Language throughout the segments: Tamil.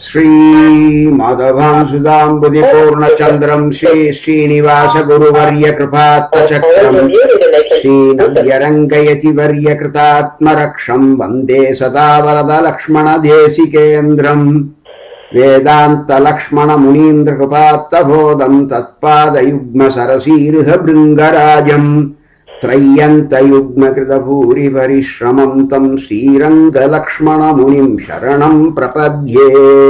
श्रीमाधवांसुदाम्बुधिपूर्णचन्द्रम् श्री श्रीनिवासगुरुवर्यकृपात्तचक्रम् श्रीनव्यरङ्गयतिवर्यकृतात्मरक्षम् वन्दे सदा वरदलक्ष्मणदेशिकेन्द्रम् वेदान्तलक्ष्मणमुनीन्द्रकृपात्तबोधम् तत्पादयुग्मसरसीरुह भृङ्गराजम् त्रय्यन्तयुग्मकृतभूरिपरिश्रमम् तम् श्रीरङ्गलक्ष्मणमुनिम् शरणम् प्रपद्ये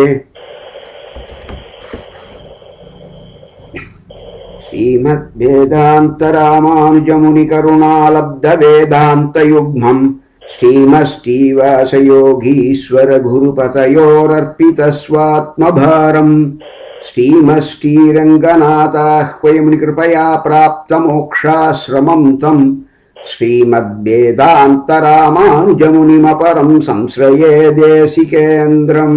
श्रीमद्वेदान्तरामानुजमुनिकरुणालब्धवेदान्तयुग्मम् श्रीमश्रीवासयोगीश्वरगुरुपतयोरर्पितस्वात्मभारम् श्रीमश्रीरङ्गनाथाह्वयमुनिकृपया प्राप्तमोक्षाश्रमम् तम् श्रीमद्वेदान्तरामानुजमुनिमपरम् संश्रये देशिकेन्द्रम्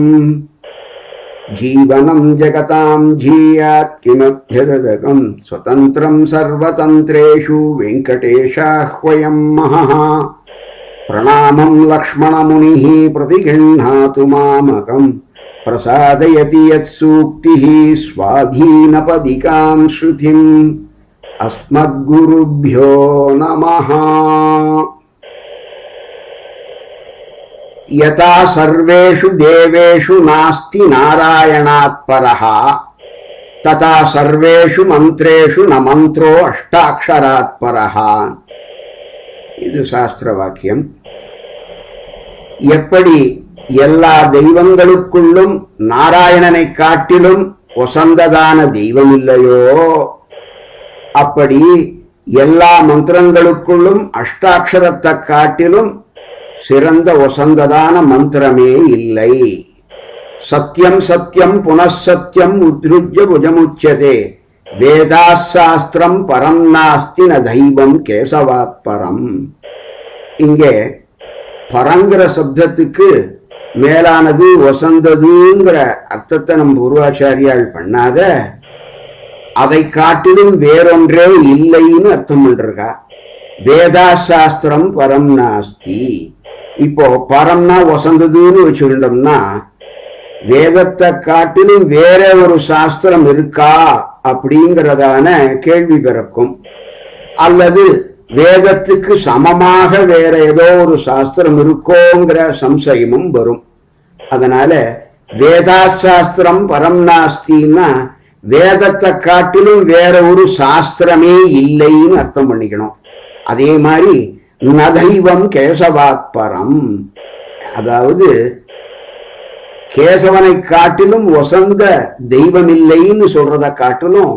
जीवनम् जगताम् जीयात् किमभ्यदकम् स्वतन्त्रम् सर्वतन्त्रेषु वेङ्कटेशाह्वयम् महः प्रणामम् लक्ष्मणमुनिः प्रतिगृह्णातु मामकम् प्रसादयति यत्सूक्तिः स्वाधीनपदिकाम् श्रुतिम् अस्मद्गुरुभ्यो नमः यथा सर्वेषु देवेषु नास्ति नारायणात् परः तथा सर्वेषु மந்திரேஷு ந மந்திரோ அஷ்டாட்சராத் பரஹா இது சாஸ்திர வாக்கியம் எப்படி எல்லா தெய்வங்களுக்குள்ளும் நாராயணனை காட்டிலும் ஒசந்ததான தெய்வம் இல்லையோ அப்படி எல்லா மந்திரங்களுக்குள்ளும் அஷ்டாட்சரத்தை காட்டிலும் சிறந்த ஒசந்ததான மந்திரமே இல்லை சத்தியம் சத்தியம் புனഃசத்தியம் உத்ருஜ்ய புஜமுச்சதே வேதாசாஸ்திரம் பரம் நாஸ்தி ந தெய்வம் கேசவாத் பரம் இங்கே பரங்கிற சப்தத்துக்கு மேலானது வசந்ததுங்கிற அர்த்தத்தை நம்ம பூர்வாச்சாரியால் பண்ணாத அதை காட்டிலும் வேறொன்றே இல்லைன்னு அர்த்தம் பண்றா வேதாசாஸ்திரம் பரம் நாஸ்தி இப்போ பரம்னா வசந்ததுன்னு வச்சுக்கிட்டோம்னா வேதத்தை காட்டிலும் வேற ஒரு சாஸ்திரம் இருக்கா அப்படிங்கிறதான கேள்வி பிறக்கும் அல்லது வேதத்துக்கு சமமாக வேற ஏதோ ஒரு சாஸ்திரம் இருக்கோங்கிற சம்சயமும் வரும் அதனால வேதாசாஸ்திரம் பரம் நாஸ்தின்னா வேதத்தை காட்டிலும் வேற ஒரு சாஸ்திரமே இல்லைன்னு அர்த்தம் பண்ணிக்கணும் அதே மாதிரி நதைவம் கேசவாத் பரம் அதாவது கேசவனை காட்டிலும் வசந்த தெய்வம் இல்லைன்னு சொல்றத காட்டிலும்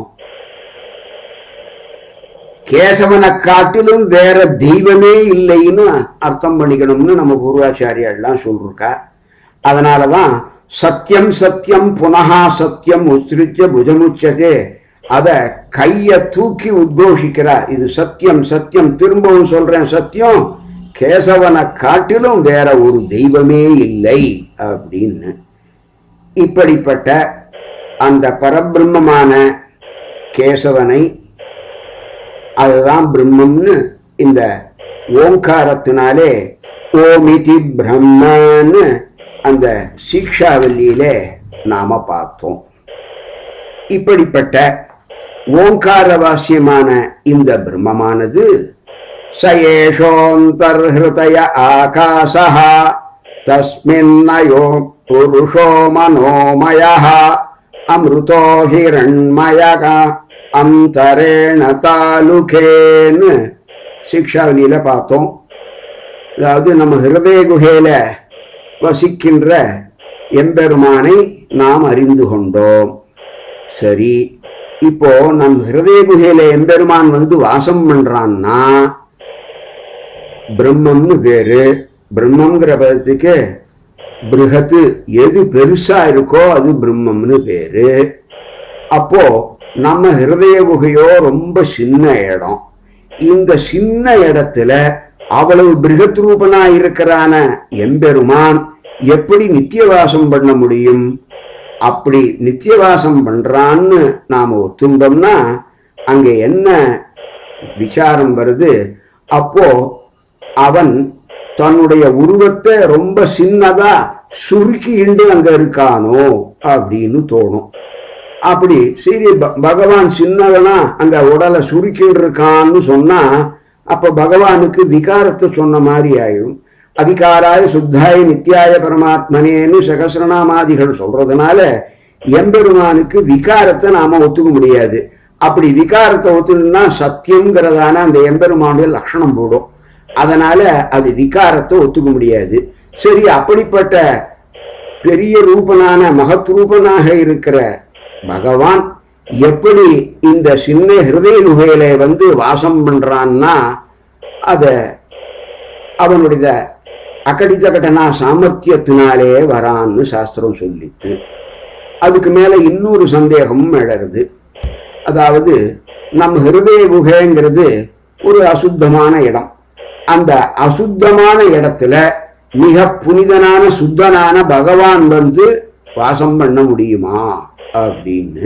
கேசவனை காட்டிலும் வேற தெய்வமே இல்லைன்னு அர்த்தம் பண்ணிக்கணும்னு நம்ம பூர்வாச்சாரியெல்லாம் சொல்லிருக்கா அதனாலதான் சத்தியம் சத்தியம் புனகா சத்தியம் உஸ்திருச்ச புஜமுச்சதே அத கைய தூக்கி உத்கோஷிக்கிறா இது சத்தியம் சத்தியம் திரும்பவும் சொல்றேன் சத்தியம் கேசவனை காட்டிலும் வேற ஒரு தெய்வமே இல்லை அப்படின்னு இப்படிப்பட்ட அந்த பரபிரம்மமான கேசவனை அதுதான் பிரம்மம்னு இந்த ஓங்காரத்தினாலே ஓமிதி பிரம்மன்னு அந்த சீக்ஷாவல்லியிலே நாம பார்த்தோம் இப்படிப்பட்ட ஓங்கார வாசியமான இந்த பிரம்மமானது சயேஷோந்தர்ஹய ஆகாசா தஸ்மின்னயோ புருஷோ மனோமய அமிர்தோ ஹிரண்மயக அந்தரேண தாலுகேன்னு சிக்ஷாவலியில பார்த்தோம் அதாவது நம்ம ஹிருதய குகையில வசிக்கின்ற எம்பெருமானை நாம் அறிந்து கொண்டோம் சரி இப்போ நம் ஹிருதய குகையில எம்பெருமான் வந்து வாசம் பண்றான்னா பிரம்மம்னு பேரு பிரம்மங்கிற பதத்துக்கு பிருகத்து எது பெருசா இருக்கோ அது பிரம்மம்னு பேரு அப்போ நம்ம ஹிருதய குகையோ ரொம்ப சின்ன இடம் இந்த சின்ன இடத்துல அவ்வளவு பிருகத் ரூபனா இருக்கிறான எம்பெருமான் எப்படி நித்தியவாசம் பண்ண முடியும் அப்படி நித்தியவாசம் பண்றான்னு நாம ஒத்துண்டோம்னா அங்க என்ன விசாரம் வருது அப்போ அவன் தன்னுடைய உருவத்தை ரொம்ப சின்னதா சுருக்கிண்டு அங்க இருக்கானோ அப்படின்னு தோணும் அப்படி சரி ப- பகவான் சின்னவனா அங்க உடலை சுருக்கிண்டு இருக்கான்னு சொன்னா அப்ப பகவானுக்கு விகாரத்தை சொன்ன மாதிரி ஆயிடும் அவிகாராய சுத்தாய நித்யாய பரமாத்மனேன்னு சகசிரநாமாதிகள் சொல்றதுனால எம்பெருமானுக்கு விகாரத்தை நாம ஒத்துக்க முடியாது அப்படி விகாரத்தை ஒத்துனா சத்தியம்ங்கிறதான அந்த எம்பெருமானுடைய லட்சணம் போடும் அதனால அது விகாரத்தை ஒத்துக்க முடியாது சரி அப்படிப்பட்ட பெரிய ரூபனான மகத் ரூபனாக இருக்கிற பகவான் எப்படி இந்த சின்ன ஹிருதய குகையில வந்து வாசம் பண்றான்னா அத அவனுடைய அகடித கடனா சாமர்த்தியத்தினாலே வரான்னு சாஸ்திரம் சொல்லித்து அதுக்கு மேல இன்னொரு சந்தேகமும் எழறது அதாவது நம்ம ஹிருதய குகைங்கிறது ஒரு அசுத்தமான இடம் அந்த அசுத்தமான இடத்துல மிக புனிதனான சுத்தனான பகவான் வந்து வாசம் பண்ண முடியுமா அப்படின்னு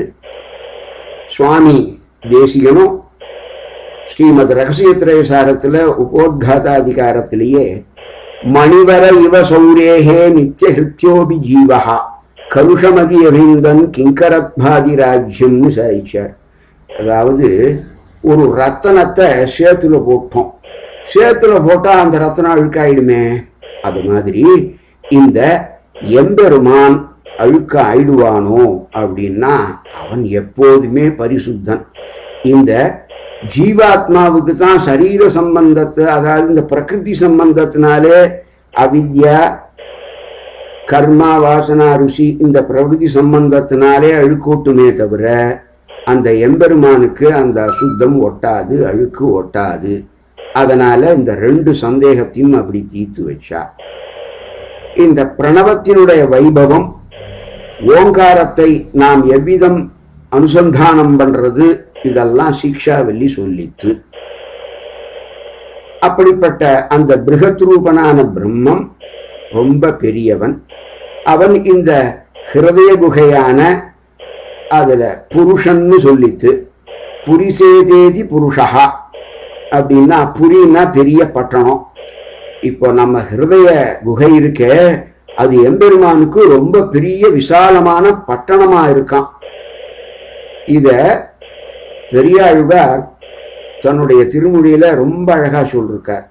சுவாமி தேசிகனும் ஸ்ரீமத் ரகசியத்திரயசாரத்துல உபோத்காதாதிகாரத்திலேயே மணிவர இவ சௌரேகே நித்திய ஹிருத்யோபி ஜீவஹா கலுஷமதி அபிந்தன் கிங்கரத்பாதி ராஜ்யம்னு சாதிச்சார் அதாவது ஒரு ரத்தனத்தை சேத்துல போட்டோம் சேத்துல போட்டா அந்த ரத்தனம் அழுக்காயிடுமே அது மாதிரி இந்த எம்பெருமான் அழுக்க ஆயிடுவானோ அப்படின்னா அவன் எப்போதுமே பரிசுத்தன் இந்த ஜீவாத்மாவுக்கு தான் சரீர சம்பந்தத்தை அதாவது இந்த பிரகிருதி சம்பந்தத்தினாலே அவித்யா கர்மா வாசனா ருசி இந்த பிரகிருதி சம்பந்தத்தினாலே அழுக்கூட்டுமே தவிர அந்த எம்பெருமானுக்கு அந்த அசுத்தம் ஒட்டாது அழுக்கு ஒட்டாது அதனால இந்த ரெண்டு சந்தேகத்தையும் அப்படி தீர்த்து வச்சா இந்த பிரணவத்தினுடைய வைபவம் ஓங்காரத்தை நாம் எவ்விதம் அனுசந்தானம் பண்றது இதெல்லாம் சிக்ஷாவல்லி சொல்லித்து அப்படிப்பட்ட அந்த பிருகத் ரூபனான பிரம்மம் ரொம்ப பெரியவன் அவன் இந்த ஹிருதய குகையான அதுல புருஷன்னு சொல்லித்து புரிசேதேதி புருஷா அப்படின்னா புரின்னா பெரிய பட்டணம் இப்போ நம்ம ஹிருதய குகை இருக்கே அது எம்பெருமானுக்கு ரொம்ப பெரிய விசாலமான பட்டணமா இருக்கான் இத பெரியாழ்வார் தன்னுடைய திருமொழியில ரொம்ப அழகா சொல்லிருக்கார்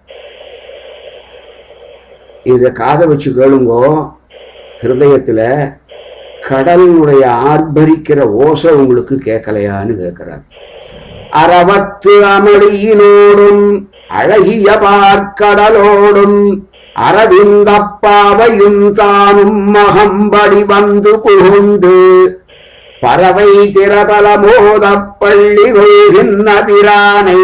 இத காதை வச்சு கேளுங்கோ ஹிருதயத்துல கடலினுடைய ஆர்ப்பரிக்கிற ஓசை உங்களுக்கு கேட்கலையான்னு கேட்கிறார் அறவத்து அமளியினோடும் அழகிய பார்க்கடலோடும் அரவிந்தப்பாவையும் தானும் மகம்படி வந்து புகுந்து பறவை திரபல மோதப் பள்ளி கொள்கின்ற பிரானை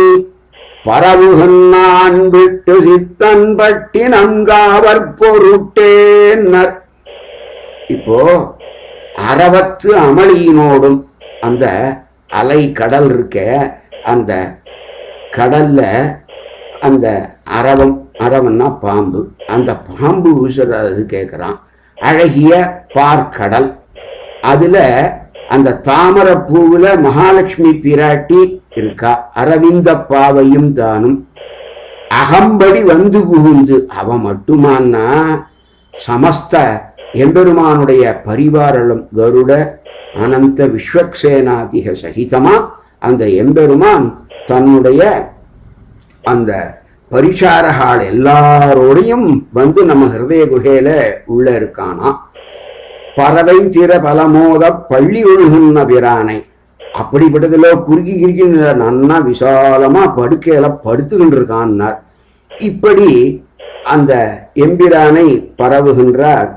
பரவுகின்றான் விட்டு சித்தன் பட்டி நங்காவர் பொருட்டேன்னர் இப்போ அறவத்து அமளியினோடும் அந்த அலை கடல் இருக்க அந்த கடல்ல அந்த அரவம் அரவன்னா பாம்பு அந்த பாம்பு வீசுறது கேட்குறான் அழகிய பார்க்கடல் அதுல அந்த தாமரை பூவுல மகாலட்சுமி பிராட்டி இருக்கா அரவிந்த பாவையும் தானும் அகம்படி வந்து புகுந்து அவ மட்டுமான்னா சமஸ்த எம்பெருமானுடைய பரிவாரலும் கருட அனந்த விஸ்வக்சேனாதிக சகிதமா அந்த எம்பெருமான் தன்னுடைய அந்த பரிசாரகால் எல்லாரோடையும் வந்து நம்ம ஹிருதய குகையில உள்ள இருக்கானா பறவை திற பலமோத பள்ளி ஒழுகுன்ன பிரானை அப்படிப்பட்டதுல குறுகி கிறுக்கி நன்னா விசாலமா படுக்கையில படுத்துக்கிட்டு இருக்கான்னார் இப்படி அந்த எம்பிரானை பரவுகின்றார்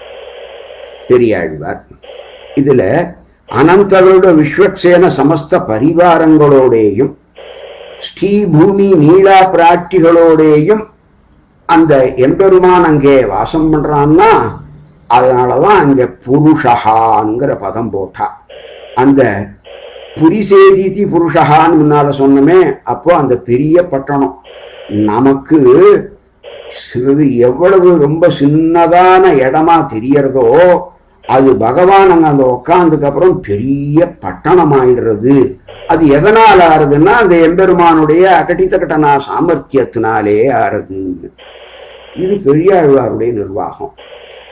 பெரியாழ்வார் இதுல அனந்தருட விஸ்வக்சேன சமஸ்த பரிவாரங்களோடேயும் ஸ்ரீபூமி நீலா பிராட்டிகளோடேயும் அந்த எம்பெருமான் அங்கே வாசம் பண்றான்னா அதனாலதான் அங்க புருஷகாங்கிற பதம் போட்டா அந்த புரிசேதிதி புருஷகான்னு முன்னால சொன்னமே அப்போ அந்த பெரிய பட்டணம் நமக்கு சிறிது எவ்வளவு ரொம்ப சின்னதான இடமா தெரியறதோ அது பகவான் அங்க அந்த உட்கார்ந்ததுக்கு அப்புறம் பெரிய பட்டணம் ஆயிடுறது அது எதனால ஆறுதுன்னா அந்த எம்பெருமானுடைய அகட்டித்தக்கட்டனா சாமர்த்தியத்தினாலே ஆறுதுன்னு இது பெரியாழ்வாருடைய நிர்வாகம்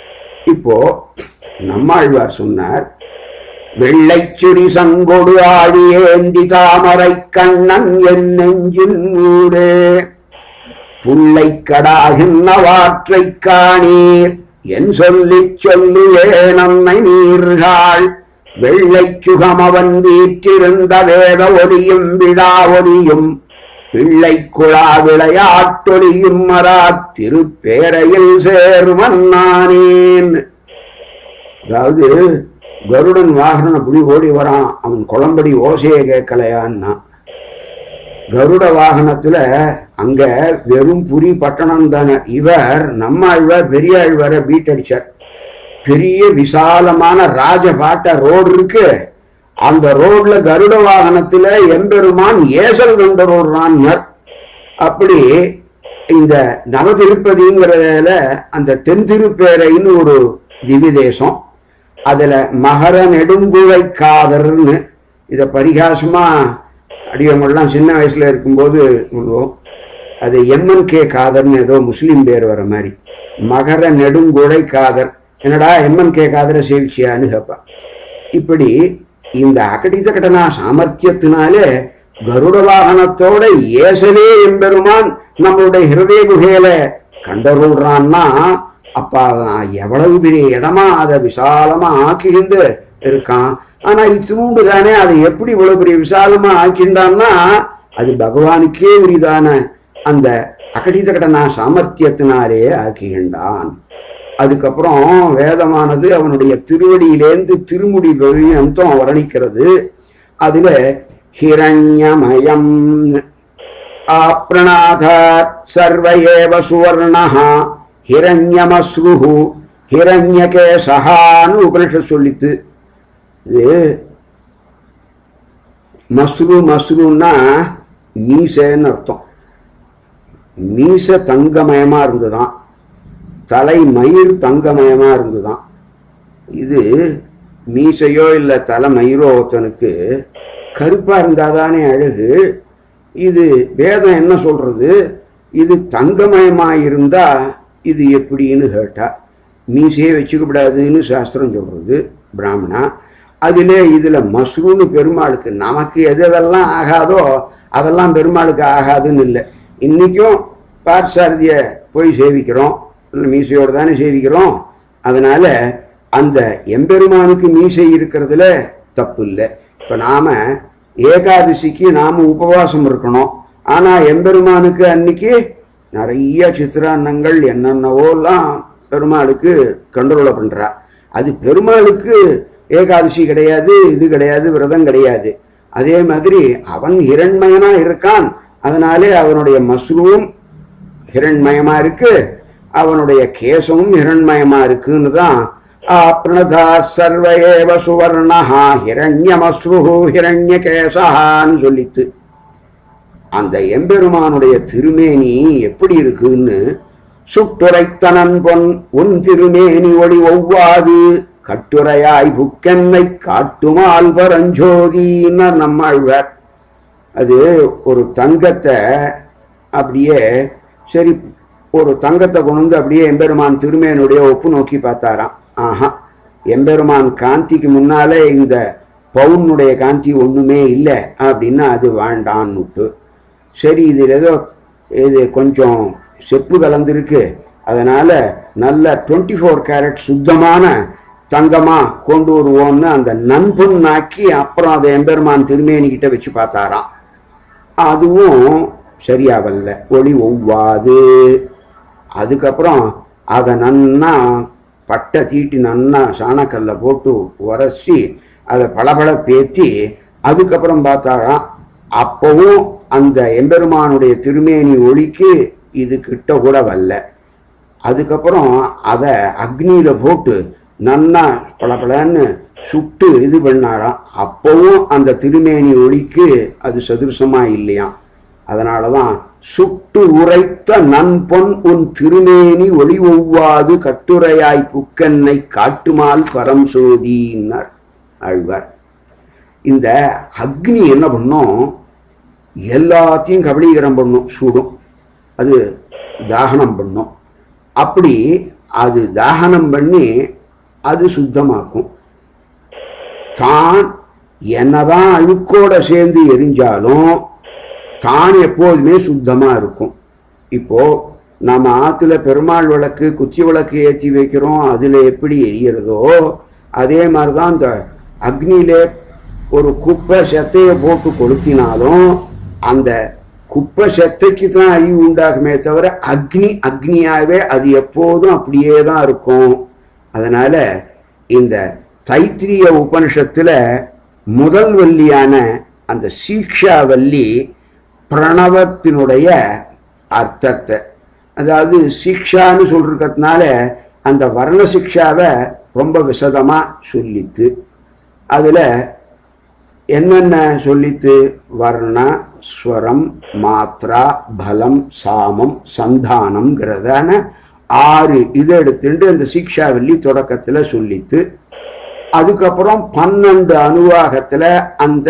இப்போ நம்மாழ்வார் சொன்னார் வெள்ளைச்சுடி சங்கொடு ஆழி ஏந்தி தாமரை கண்ணன் என் நெஞ்சின் ஊடே புள்ளை கடாகின்னவாற்றை காணீர் என் சொல்லிச் சொல்லியே நம்மை நீர்கள் வெள்ளை சுகம் அவன் வீற்றிருந்த வேத ஒலியும் விழா ஒலியும் பிள்ளை குழா விளையாட்டொலியும் மரா திருப்பேரையில் சேர்மன்னானேன் அதாவது கருடன் வாகனம் அப்படி ஓடி வரான் அவன் குளம்படி ஓசையை கேட்கலையான்னா கருட வாகனத்துல அங்க வெறும் புரி பட்டணம் தானே இவர் நம்ம ஆழ்வார் பெரிய ஆழ்வாரை பீட் அடிச்சார் பெரிய விசாலமான ராஜபாட்ட ரோடு இருக்கு அந்த ரோட்ல கருட வாகனத்துல எம்பெருமான் ஏசல் கண்டரோடுறான்னர் அப்படி இந்த நவதிருப்பதிங்கிறதுல அந்த தென் திருப்பேரைன்னு ஒரு திவ்ய தேசம் அதுல மகர நெடுங்குழை காதர்னு இதை பரிகாசமா அடியவங்கள்லாம் சின்ன வயசுல இருக்கும்போது சொல்லுவோம் அது எம்என் கே காதர்னு ஏதோ முஸ்லீம் பேர் வர மாதிரி மகர நெடுங்குழை காதர் என்னடா எம்என் கே காதரை சேவிச்சியான்னு கேட்பான் இப்படி இந்த அகடித கடனா சாமர்த்தியத்தினாலே கருட வாகனத்தோட ஏசலே எம்பெருமான் நம்மளுடைய ஹிருதய குகையில கண்டருள்றான்னா அப்ப அவன் எவ்வளவு பெரிய இடமா அதை விசாலமா ஆக்கிக்கிண்டு இருக்கான் ஆனா இத்தினூண்டு தானே அதை எப்படி இவ்வளவு பெரிய விசாலமா ஆக்கிண்டான்னா அது பகவானுக்கே உரிதான அந்த அகடித கடனா சாமர்த்தியத்தினாலே ஆக்கிகின்றான் அதுக்கப்புறம் வேதமானது அவனுடைய திருவடியிலேந்து திருமுடி பரியந்தம் வர்ணிக்கிறது அதுல ஹிரண்யமயம் ஆப்ரணாதாத் சர்வ ஏவ சுவர்ணः ஹிரண்யமஸ்ருஹு ஹிரண்யகேசஹான்னு உபனிஷத் சொல்லித்து இது மஸ்ரு மஸ்ருன்னா மீசைன்னு அர்த்தம் மீச தங்கமயமா இருந்துதான் தலை மயிர் தங்கமயமா இருந்துதான் இது மீசையோ இல்லை தலை மயிரோ ஒருத்தனுக்கு கருப்பா இருந்தாதானே அழகு இது வேதம் என்ன சொல்றது இது தங்கமயமா இருந்தா இது எப்படின்னு கேட்டா மீசையே வச்சுக்கப்படாதுன்னு சாஸ்திரம் சொல்றது பிராமணா அதிலே இதுல மஸ்ரூன்னு பெருமாளுக்கு நமக்கு எது எதெல்லாம் ஆகாதோ அதெல்லாம் பெருமாளுக்கு ஆகாதுன்னு இல்லை இன்னைக்கும் பார்சாரதிய போய் சேவிக்கிறோம் மீசையோடு தானே சேவிக்கிறோம் அதனால அந்த எம்பெருமானுக்கு மீசை இருக்கிறதுல தப்பு இல்லை இப்போ நாம ஏகாதசிக்கு நாம உபவாசம் இருக்கணும் ஆனா எம்பெருமானுக்கு அன்னைக்கு நிறைய சித்திரான்னங்கள் என்னென்னவோலாம் பெருமாளுக்கு கண்ட்ரோல பண்றா அது பெருமாளுக்கு ஏகாதசி கிடையாது இது கிடையாது விரதம் கிடையாது அதே மாதிரி அவன் ஹிரண்மயனா இருக்கான் அதனாலே அவனுடைய மஸ்ருவும் ஹிரண்மயமா இருக்கு அவனுடைய கேசமும் ஹிரண்மயமா இருக்குன்னு தான் ஆப்ரணதா சர்வ ஏவ சுவர்ணஹா ஹிரண்யமஸ்ருஹு ஹிரண்யகேசஹான்னு சொல்லித்து அந்த எம்பெருமானுடைய திருமேனி எப்படி இருக்குன்னு சுட்டுரைத்தனன் பொன் உன் திருமேனி ஒளி ஒவ்வாது கட்டுரையாய் புக்கென்னை காட்டுமால் பரஞ்சோதினார் நம்மாழ்வார் அது ஒரு தங்கத்தை அப்படியே சரி ஒரு தங்கத்தை கொண்டு வந்து அப்படியே எம்பெருமான் திருமேனுடைய ஒப்பு நோக்கி பார்த்தாராம் ஆஹா எம்பெருமான் காந்திக்கு முன்னாலே இந்த பவுனுடைய காந்தி ஒண்ணுமே இல்லை அப்படின்னா அது வேண்டான்னுட்டு சரி இதில் ஏதோ இது கொஞ்சம் செப்பு கலந்துருக்கு அதனால நல்ல டுவெண்ட்டி ஃபோர் கேரட் சுத்தமான தங்கமா கொண்டு வருவோம்னு அந்த நண்புண்ணாக்கி அப்புறம் அதை எம்பெருமான் திருமேனிக்கிட்ட வச்சு பார்த்தாராம் அதுவும் சரியா வரல ஒளி ஒவ்வாது அதுக்கப்புறம் அதை நன்னா பட்டை தீட்டி நன்னா சாணக்கல்ல போட்டு உரசி அதை பளபள பேத்தி அதுக்கப்புறம் பார்த்தாராம் அப்பவும் அந்த எம்பெருமானுடைய திருமேனி ஒளிக்கு இது கிட்ட கூட வரல அதுக்கப்புறம் அதை அக்னியில போட்டு நன்னா பளபளன்னு சுட்டு இது பண்ணாராம் அப்பவும் அந்த திருமேனி ஒளிக்கு அது சதுரசமா இல்லையாம் அதனால தான் சுட்டு உரைத்த நன்பொன் உன் திருமேனி ஒளி ஒவ்வாது கட்டுரையாய் புக்கன்னை காட்டுமால் பரம் சோதினார் ஆழ்வார் இந்த அக்னி என்ன பண்ணும் எல்லாத்தையும் கபலீகரம் பண்ணும் சூடும் அது தாகனம் பண்ணும் அப்படி அது தாகனம் பண்ணி அது சுத்தமாக்கும் தான் என்னதான் அழுக்கோட சேர்ந்து எரிஞ்சாலும் தான் எப்போதுமே சுத்தமா இருக்கும் இப்போ நம்ம ஆத்துல பெருமாள் விளக்கு குச்சி விளக்கு ஏற்றி வைக்கிறோம் அதுல எப்படி எரியறதோ அதே மாதிரிதான் இந்த அக்னியில ஒரு குப்பை செத்தையை போட்டு கொளுத்தினாலும் அந்த குப்பை செத்தைக்கு தான் அழிவு உண்டாகுமே தவிர அக்னி அக்னியாகவே அது எப்போதும் அப்படியே தான் இருக்கும் அதனால இந்த தைத்திரிய உபனிஷத்துல முதல் வள்ளியான அந்த சீக்ஷா வள்ளி பிரணவத்தினுடைய அர்த்தத்தை அதாவது சிக்ஷான்னு சொல்றதுனால அந்த வர்ண சிக்ஷாவை ரொம்ப விசதமா சொல்லித்து அதுல என்னென்ன சொல்லித்து வர்ண ஸ்வரம் மாத்ரா பலம் சாமம் சந்தானம்ங்கிறதான ஆறு இதை எடுத்துட்டு அந்த சிக்ஷாவல்லி தொடக்கத்துல சொல்லித்து அதுக்கப்புறம் பன்னெண்டு அனுவாகத்துல அந்த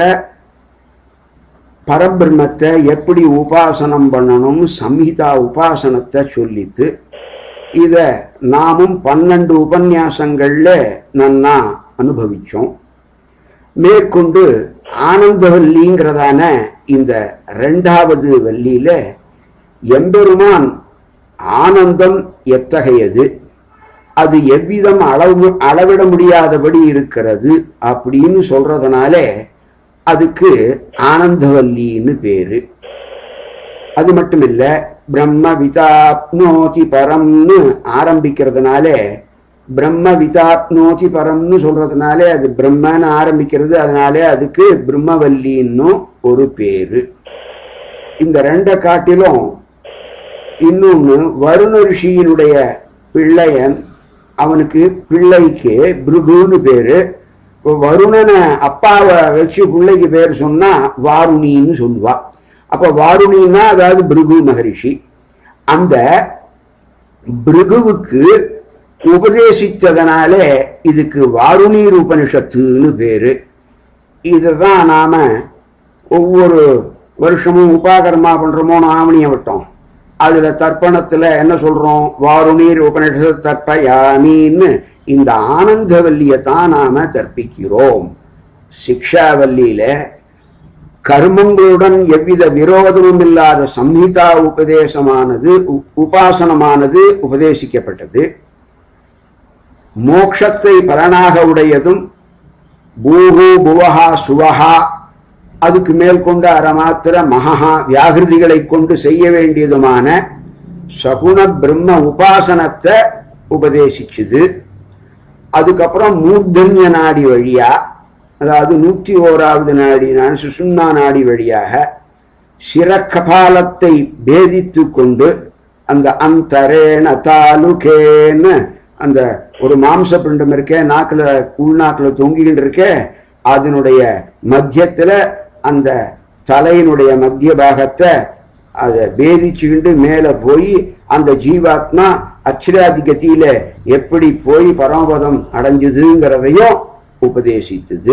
பரபிரம்மத்தை எப்படி உபாசனம் பண்ணணும்னு சம்ஹிதா உபாசனத்தை சொல்லித்து இத நாமும் பன்னெண்டு உபன்யாசங்கள்ல நன்னா அனுபவிச்சோம் மேற்கொண்டு ஆனந்தவல்லிங்கிறதான இந்த ரெண்டாவது வள்ளியில எம்பெருமான் ஆனந்தம் எத்தகையது அது எவ்விதம் அளவு அளவிட முடியாதபடி இருக்கிறது அப்படின்னு சொல்றதுனாலே அதுக்கு ஆனந்தவல்லின்னு பேரு அது மட்டும் இல்ல பிரம்ம விதாப்னோதி பரம்னு ஆரம்பிக்கிறதுனால பிரம்ம விதாப்னோதி பரம்னு சொல்றதுனாலே அது பிரம்மன்னு ஆரம்பிக்கிறது அதனாலே அதுக்கு பிரம்மவல்லின்னும் ஒரு பேரு இந்த ரெண்டை காட்டிலும் இன்னொன்னு வருண ரிஷியினுடைய பிள்ளையன் அவனுக்கு பிள்ளைக்கு பிருகுன்னு பேரு இப்போ வருணனை அப்பாவை வச்சு பிள்ளைக்கு பேர் சொன்னா வாருணின்னு சொல்லுவா அப்ப வாருணின்னா அதாவது பிருகு மகரிஷி அந்த பிருகுவுக்கு உபதேசித்ததனாலே இதுக்கு வாருணீர் உபனிஷத்துன்னு பேரு இதுதான் நாம ஒவ்வொரு வருஷமும் உபாகரமா பண்றோமோ ஆவணிய விட்டோம் அதுல தர்ப்பணத்துல என்ன சொல்றோம் வாருணீர் உபனிஷத்து தர்ப்பயாமின்னு இந்த ஆனந்தவல்லியை தான் நாம தர்ப்பிக்கிறோம் சிக்ஷாவல்லியில கர்மங்களுடன் எவ்வித விரோதமும் இல்லாத சம்ஹிதா உபதேசமானது உ- உபாசனமானது உபதேசிக்கப்பட்டது மோக்ஷத்தை பலனாக உடையதும் பூஹு புவஹா சுவஹா அதுக்கு மேல் கொண்டு அரமாத்திர மகா வியாகிருதிகளை கொண்டு செய்ய வேண்டியதுமான சகுண பிரம்ம உபாசனத்தை உபதேசிச்சுது அதுக்கப்புறம் மூர்தன்ய நாடி வழியா அதாவது நூற்றி ஓராவது நாடினான சுசும்னா நாடி வழியாக சிரக்கபாலத்தை பேதித்து கொண்டு அந்த அந்தரேன தாலுகேன்னு அந்த ஒரு மாம்ச பிண்டம் இருக்கே நாக்குல உள்நாக்குல தொங்கிக்கிட்டு இருக்கே அதனுடைய மத்தியத்துல அந்த தலையினுடைய மத்திய பாகத்தை அதை பேதிச்சுக்கிண்டு மேலே போய் அந்த ஜீவாத்மா அச்சிராதி கதியில எப்படி போய் பரமபதம் அடைஞ்சுதுங்கிறதையும் உபதேசித்தது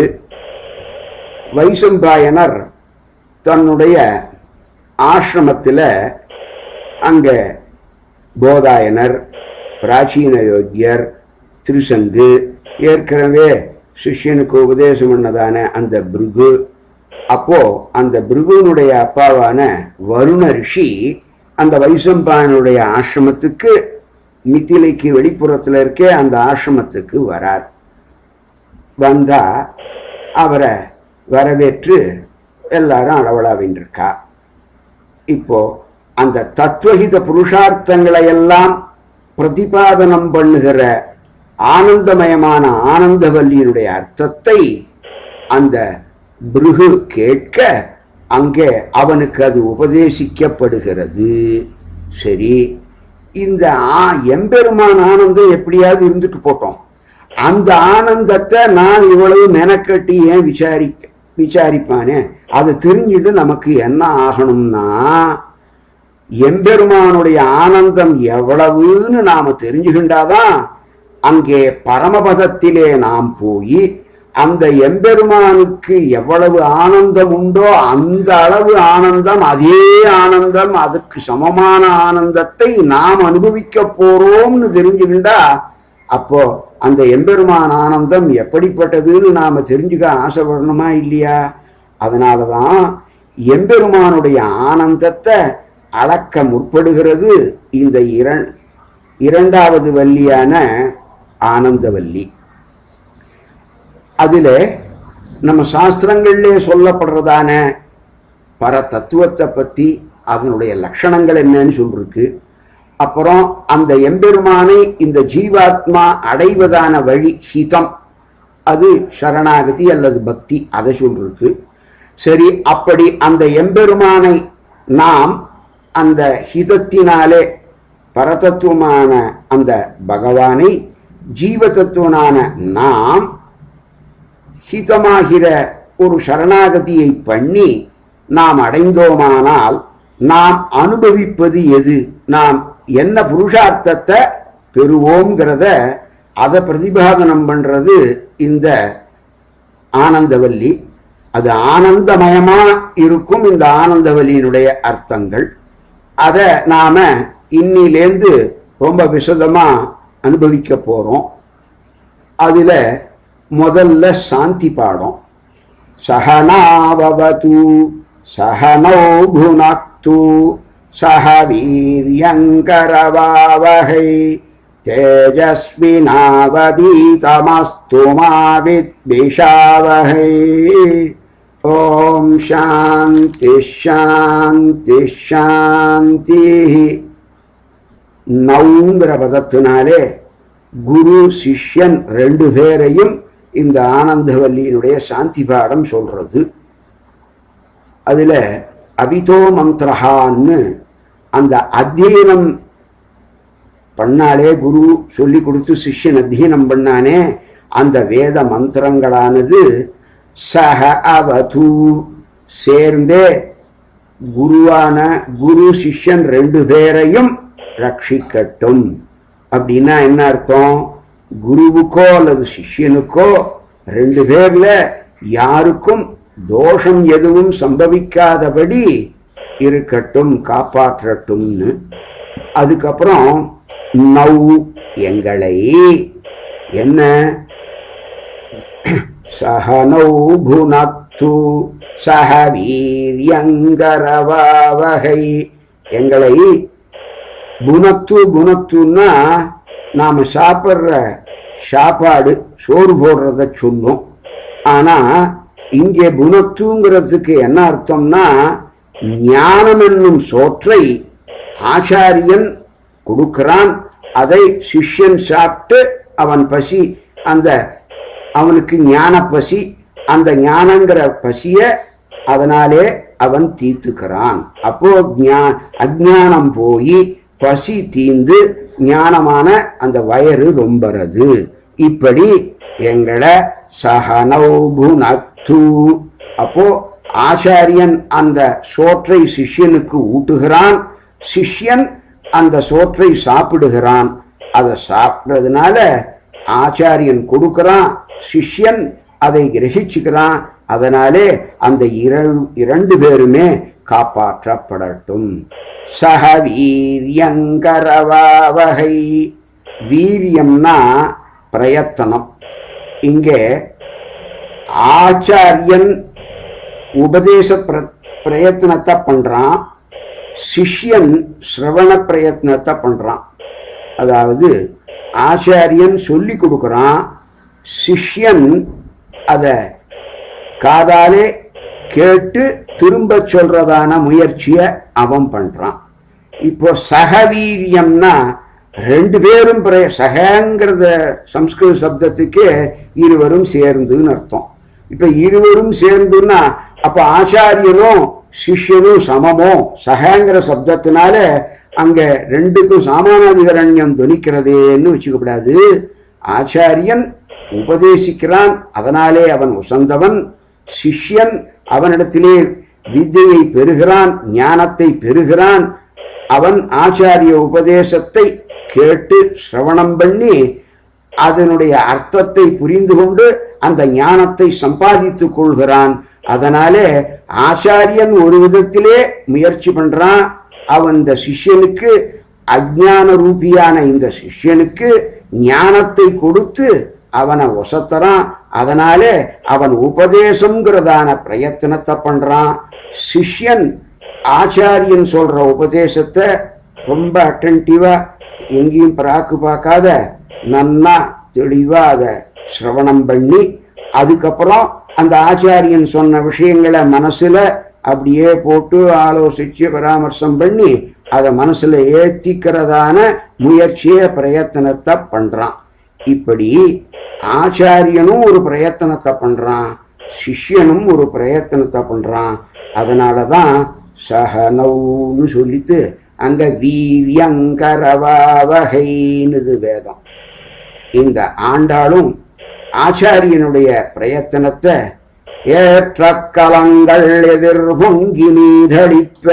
வைசம்பாயனர் தன்னுடைய ஆசிரமத்தில் அங்கே போதாயனர் பிராச்சீன யோக்கியர் திருசங்கு ஏற்கனவே சிஷ்யனுக்கு உபதேசம் பண்ணதான அந்த பிருகு அப்போ அந்த பிருகுனுடைய அப்பாவான வருண ரிஷி அந்த வைசம்பாயனுடைய ஆசிரமத்துக்கு மித்திலைக்கு வெளிப்புறத்தில் இருக்கே அந்த ஆசிரமத்துக்கு வரார் வந்தா அவரை வரவேற்று எல்லாரும் அளவலாவின்னு இருக்கா இப்போ அந்த தத்துவஹித புருஷார்த்தங்களை எல்லாம் பிரதிபாதனம் பண்ணுகிற ஆனந்தமயமான ஆனந்தவல்லியினுடைய அர்த்தத்தை அந்த பிருகு கேட்க அங்கே அவனுக்கு அது உபதேசிக்கப்படுகிறது சரி இந்த ஆ- எம்பெருமான் ஆனந்தம் எப்படியாவது இருந்துட்டு போட்டோம் அந்த ஆனந்தத்தை நான் இவ்வளவு மெனக்கட்டி ஏன் விசாரிக்க விசாரிப்பானே அதை தெரிஞ்சுட்டு நமக்கு என்ன ஆகணும்னா எம்பெருமானுடைய ஆனந்தம் எவ்வளவுன்னு நாம தெரிஞ்சுகின்றாதான் அங்கே பரமபதத்திலே நாம் போய் அந்த எம்பெருமானுக்கு எவ்வளவு ஆனந்தம் உண்டோ அந்த அளவு ஆனந்தம் அதே ஆனந்தம் அதுக்கு சமமான ஆனந்தத்தை நாம் அனுபவிக்க போறோம்னு தெரிஞ்சுக்கிண்டா அப்போ அந்த எம்பெருமான் ஆனந்தம் எப்படிப்பட்டதுன்னு நாம தெரிஞ்சுக்க ஆசைப்படணுமா இல்லையா அதனாலதான் எம்பெருமானுடைய ஆனந்தத்தை அளக்க முற்படுகிறது இந்த இரண் இரண்டாவது வள்ளியான ஆனந்தவல்லி அதில் நம்ம சாஸ்திரங்களிலே சொல்லப்படுறதான பர தத்துவத்தை பற்றி அதனுடைய லட்சணங்கள் என்னன்னு சொல்லிருக்கு அப்புறம் அந்த எம்பெருமானை இந்த ஜீவாத்மா அடைவதான வழி ஹிதம் அது சரணாகதி அல்லது பக்தி அதை சொல்லிருக்கு சரி அப்படி அந்த எம்பெருமானை நாம் அந்த ஹிதத்தினாலே பரதத்துவமான அந்த பகவானை ஜீவ தத்துவனான நாம் ஹிதமாகிற ஒரு சரணாகதியை பண்ணி நாம் அடைந்தோமானால் நாம் அனுபவிப்பது எது நாம் என்ன புருஷார்த்தத்தை பெறுவோங்கிறத அதை பிரதிபாதனம் பண்றது இந்த ஆனந்தவல்லி அது ஆனந்தமயமா இருக்கும் இந்த ஆனந்தவல்லியினுடைய அர்த்தங்கள் அதை நாம இன்னிலேந்து ரொம்ப விசதமா அனுபவிக்க போறோம் அதுல முதல்ல சாந்தி பாடம் சகனாவது சகனோ புனக்து சக வீரியங்கரவாவகை தேஜஸ்வினாவதீதமஸ்து மாவித்விஷாவகை ஓம் சாந்தி ஷாந்தி ஷாந்தி நவுங்கிற பதத்தினாலே குரு சிஷ்யன் ரெண்டு பேரையும் இந்த ஆனந்தவல்லியினுடைய சாந்தி பாடம் சொல்றது அதுல அபிதோ மந்திரஹான்னு அந்த அத்தியனம் பண்ணாலே குரு சொல்லி கொடுத்து சிஷ்யன் அத்தியனம் பண்ணானே அந்த வேத மந்திரங்களானது சக அவது சேர்ந்தே குருவான குரு சிஷ்யன் ரெண்டு பேரையும் ரட்சிக்கட்டும் அப்படின்னா என்ன அர்த்தம் குருவுக்கோ அல்லது சிஷ்யனுக்கோ ரெண்டு பேர்ல யாருக்கும் தோஷம் எதுவும் சம்பவிக்காதபடி இருக்கட்டும் காப்பாற்றட்டும்னு அதுக்கப்புறம் நௌ எங்களை என்ன சகனௌ புனக்து சக வீரியங்கரவாவகை எங்களை புனத்து புனத்துன்னா நாம் சாப்பிட்ற சாப்பாடு சோறு போடுறத சொல்லும் ஆனால் இங்கே புனத்துங்கிறதுக்கு என்ன அர்த்தம்னா ஞானம் என்னும் சோற்றை ஆச்சாரியன் கொடுக்கிறான் அதை சிஷ்யன் சாப்பிட்டு அவன் பசி அந்த அவனுக்கு ஞான பசி அந்த ஞானங்கிற பசிய அதனாலே அவன் தீர்த்துக்கிறான் அப்போ ஞா அஜானம் போய் பசி தீந்து ஞானமான அந்த வயறு ரொம்பறது இப்படி எங்களை சகனௌபுனத்து அப்போ ஆச்சாரியன் அந்த சோற்றை சிஷ்யனுக்கு ஊட்டுகிறான் சிஷ்யன் அந்த சோற்றை சாப்பிடுகிறான் அதை சாப்பிட்றதுனால ஆச்சாரியன் கொடுக்கிறான் சிஷ்யன் அதை கிரகிச்சுக்கிறான் அதனாலே அந்த இர- இரண்டு பேருமே காப்பாற்றப்படட்டும் சக வீரியங்கரவாவகை வீரியம்னா பிரயத்தனம் இங்கே ஆச்சாரியன் உபதேச பிர பிரயத்தனத்தை பண்றான் சிஷ்யன் சிரவண பிரயத்னத்தை பண்றான் அதாவது ஆச்சாரியன் சொல்லி கொடுக்குறான் சிஷ்யன் அதை காதாலே கேட்டு திரும்ப சொல்றதான முயற்சியை அவன் பண்றான் இப்போ சகவீரியம்னா ரெண்டு பேரும் பிரய சகங்கிறத சம்ஸ்கிருத சப்தத்துக்கு இருவரும் சேர்ந்துன்னு அர்த்தம் இப்ப இருவரும் சேர்ந்துன்னா அப்ப ஆச்சாரியனும் சிஷ்யனும் சமமோ சகங்கிற சப்தத்தினால அங்க ரெண்டுக்கும் சாமானாதிகரண்யம் துணிக்கிறதேன்னு வச்சுக்கப்படாது ஆச்சாரியன் உபதேசிக்கிறான் அதனாலே அவன் உசந்தவன் சிஷ்யன் அவனிடத்திலே வித்தையை பெறுகிறான் ஞானத்தை பெறுகிறான் அவன் ஆச்சாரிய உபதேசத்தை கேட்டு சிரவணம் பண்ணி அதனுடைய அர்த்தத்தை புரிந்து கொண்டு அந்த ஞானத்தை சம்பாதித்துக் கொள்கிறான் அதனாலே ஆச்சாரியன் ஒரு விதத்திலே முயற்சி பண்றான் அவன் இந்த சிஷ்யனுக்கு அஜ்ஞான ரூபியான இந்த சிஷ்யனுக்கு ஞானத்தை கொடுத்து அவனை ஒசத்துறான் அதனாலே அவன் உபதேசம்ங்கிறதான பிரயத்தனத்தை பண்றான் சிஷ்யன் ஆச்சாரியன் சொல்ற உபதேசத்தை ரொம்ப அட்டன்டிவா எங்கேயும் பிராக்கு பார்க்காத நன்னா தெளிவா அதை சிரவணம் பண்ணி அதுக்கப்புறம் அந்த ஆச்சாரியன் சொன்ன விஷயங்களை மனசுல அப்படியே போட்டு ஆலோசிச்சு பராமர்சம் பண்ணி அதை மனசுல ஏத்திக்கிறதான முயற்சியை பிரயத்தனத்தை பண்றான் இப்படி ஆச்சாரியனும் ஒரு பிரயத்தனத்தை பண்றான் சிஷ்யனும் ஒரு பிரயத்தனத்தை பண்றான் அதனால தான் சகனவுன்னு சொல்லிட்டு அங்க வீரியங்கரவாவகைன்னுது வேதம் இந்த ஆண்டாளும் ஆச்சாரியனுடைய பிரயத்தனத்தை ஏற்ற கலங்கள் எதிர் பொங்கி மீதளிப்ப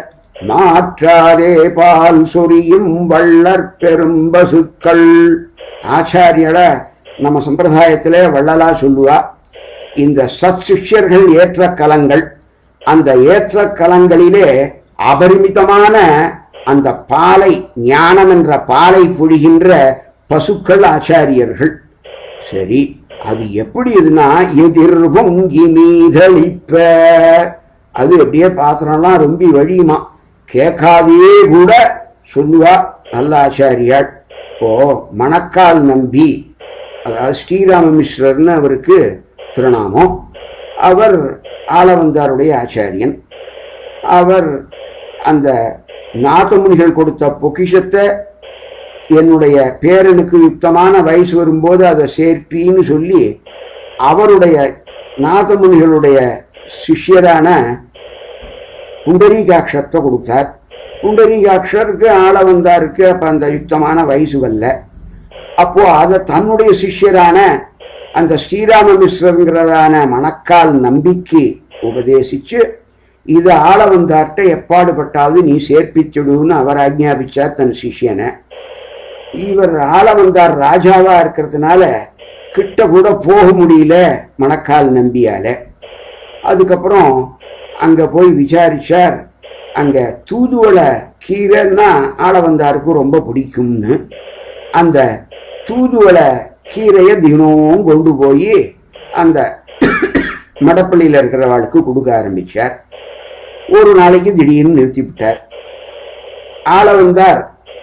மாற்றாதே பால் சொரியும் வள்ளற் பெரும்பசுக்கள் ஆச்சாரியட நம்ம சம்பிரதாயத்திலே வள்ளலா சொல்லுவா இந்த சத்சிஷ்யர்கள் ஏற்ற கலங்கள் அந்த ஏற்ற கலங்களிலே அபரிமிதமான அந்த பாலை ஞானம் என்ற பாலை பொழிகின்ற பசுக்கள் ஆச்சாரியர்கள் சரி அது எப்படி இதுனா எதிர் பொங்கி மீதளிப்ப அது அப்படியே பாத்திரம்லாம் ரொம்ப வழியுமா கேட்காதே கூட சொல்லுவா நல்ல ஆச்சாரியாள் இப்போ மணக்கால் நம்பி அதாவது ஸ்ரீராம மிஸ்ரர்னு அவருக்கு திருநாமம் அவர் ஆளவந்தாருடைய ஆச்சாரியன் அவர் அந்த நாதமுனிகள் கொடுத்த பொக்கிஷத்தை என்னுடைய பேரனுக்கு யுக்தமான வயசு வரும்போது அதை சேர்ப்பின்னு சொல்லி அவருடைய நாதமுனிகளுடைய சிஷ்யரான புண்டரீகாட்சத்தை கொடுத்தார் புண்டரீகாட்சருக்கு ஆள வந்தாருக்கு அப்போ அந்த யுக்தமான வயசு வரல அப்போ அதை தன்னுடைய சிஷ்யரான அந்த ஸ்ரீராம மிஸ்ரங்கிறதான மணக்கால் நம்பிக்கை உபதேசிச்சு இது ஆள வந்தார்கிட்ட எப்பாடுபட்டாவது நீ சேர்ப்பிச்சுடுன்னு அவர் ஆக்ஞாபிச்சார் தன் சிஷ்யனை இவர் ஆள வந்தார் ராஜாவா இருக்கிறதுனால கிட்ட கூட போக முடியல மணக்கால் நம்பியால அதுக்கப்புறம் அங்க போய் விசாரிச்சார் அங்க தூதுவளை கீரைன்னா ஆள வந்தாருக்கு ரொம்ப பிடிக்கும்னு அந்த தூதுவளை கீரையை தினமும் கொண்டு போய் அந்த மடப்பள்ளியில் இருக்கிறவாளுக்கு கொடுக்க ஆரம்பிச்சார் ஒரு நாளைக்கு திடீர்னு நிறுத்திவிட்டார் ஆள வந்தார்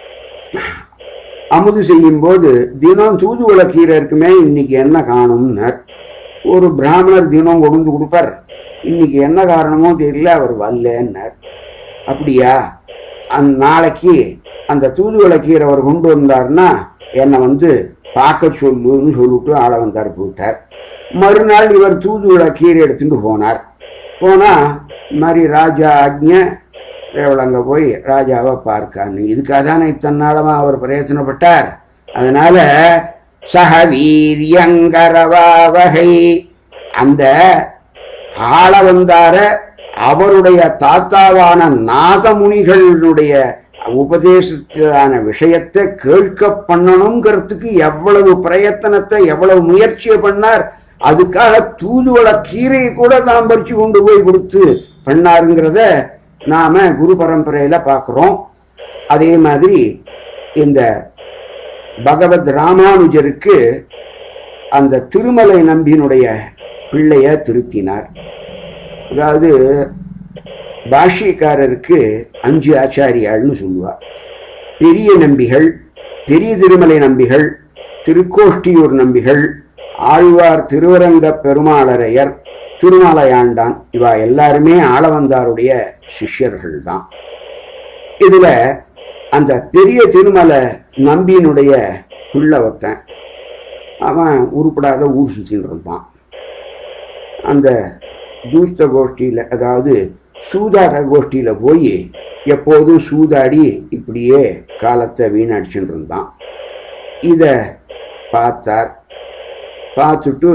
அமுது செய்யும்போது தினம் தூதுவளை கீரை இருக்குமே இன்னைக்கு என்ன காணும்னார் ஒரு பிராமணர் தினம் கொண்டு கொடுப்பார் இன்னைக்கு என்ன காரணமோ தெரியல அவர் வரலன்னார் அப்படியா அந்த நாளைக்கு அந்த தூதுவளை கீரை அவர் கொண்டு வந்தார்னா என்னை வந்து பார்க்க சொல்லுன்னு சொல்லிட்டு ஆள வந்தார் போயிட்டார் மறுநாள் இவர் தூதுவளை கீரை எடுத்துட்டு போனார் போனால் மாதிரி ராஜா ஆக்ஞை தேவள் அங்கே போய் ராஜாவை பார்க்கான்னு இதுக்காக தானே இத்தனை நாளமாக அவர் பிரயோஜனப்பட்டார் அதனால சக வீரியங்கரவா வகை அந்த ஆள வந்தார அவருடைய தாத்தாவான நாதமுனிகளுடைய உபதேசத்தான விஷயத்தை கேட்க பண்ணணுங்கிறதுக்கு எவ்வளவு பிரயத்தனத்தை எவ்வளவு முயற்சியை பண்ணார் அதுக்காக தூதுவள கீரையை கூட தான் பறிச்சு கொண்டு போய் கொடுத்து பண்ணாருங்கிறத நாம குரு பரம்பரையில பார்க்குறோம் அதே மாதிரி இந்த பகவத் ராமானுஜருக்கு அந்த திருமலை நம்பியினுடைய பிள்ளைய திருத்தினார் அதாவது பாஷ்யக்காரருக்கு அஞ்சு ஆச்சாரியாள்னு சொல்லுவார் பெரிய நம்பிகள் பெரிய திருமலை நம்பிகள் திருக்கோஷ்டியூர் நம்பிகள் ஆழ்வார் திருவரங்க பெருமாளரையர் திருமலையாண்டான் இவா எல்லாருமே ஆளவந்தாருடைய சிஷ்யர்கள் தான் இதுல அந்த பெரிய திருமலை நம்பியினுடைய பிள்ளை ஒருத்தன் அவன் உருப்படாத ஊர் சுற்றின்னு இருந்தான் அந்த தூஸ்த கோஷ்டியில் அதாவது சூதாட்ட கோஷ்டியில் போய் எப்போதும் சூதாடி இப்படியே காலத்தை வீணடிச்சுட்டு இருந்தான் இதை பார்த்தார் பார்த்துட்டு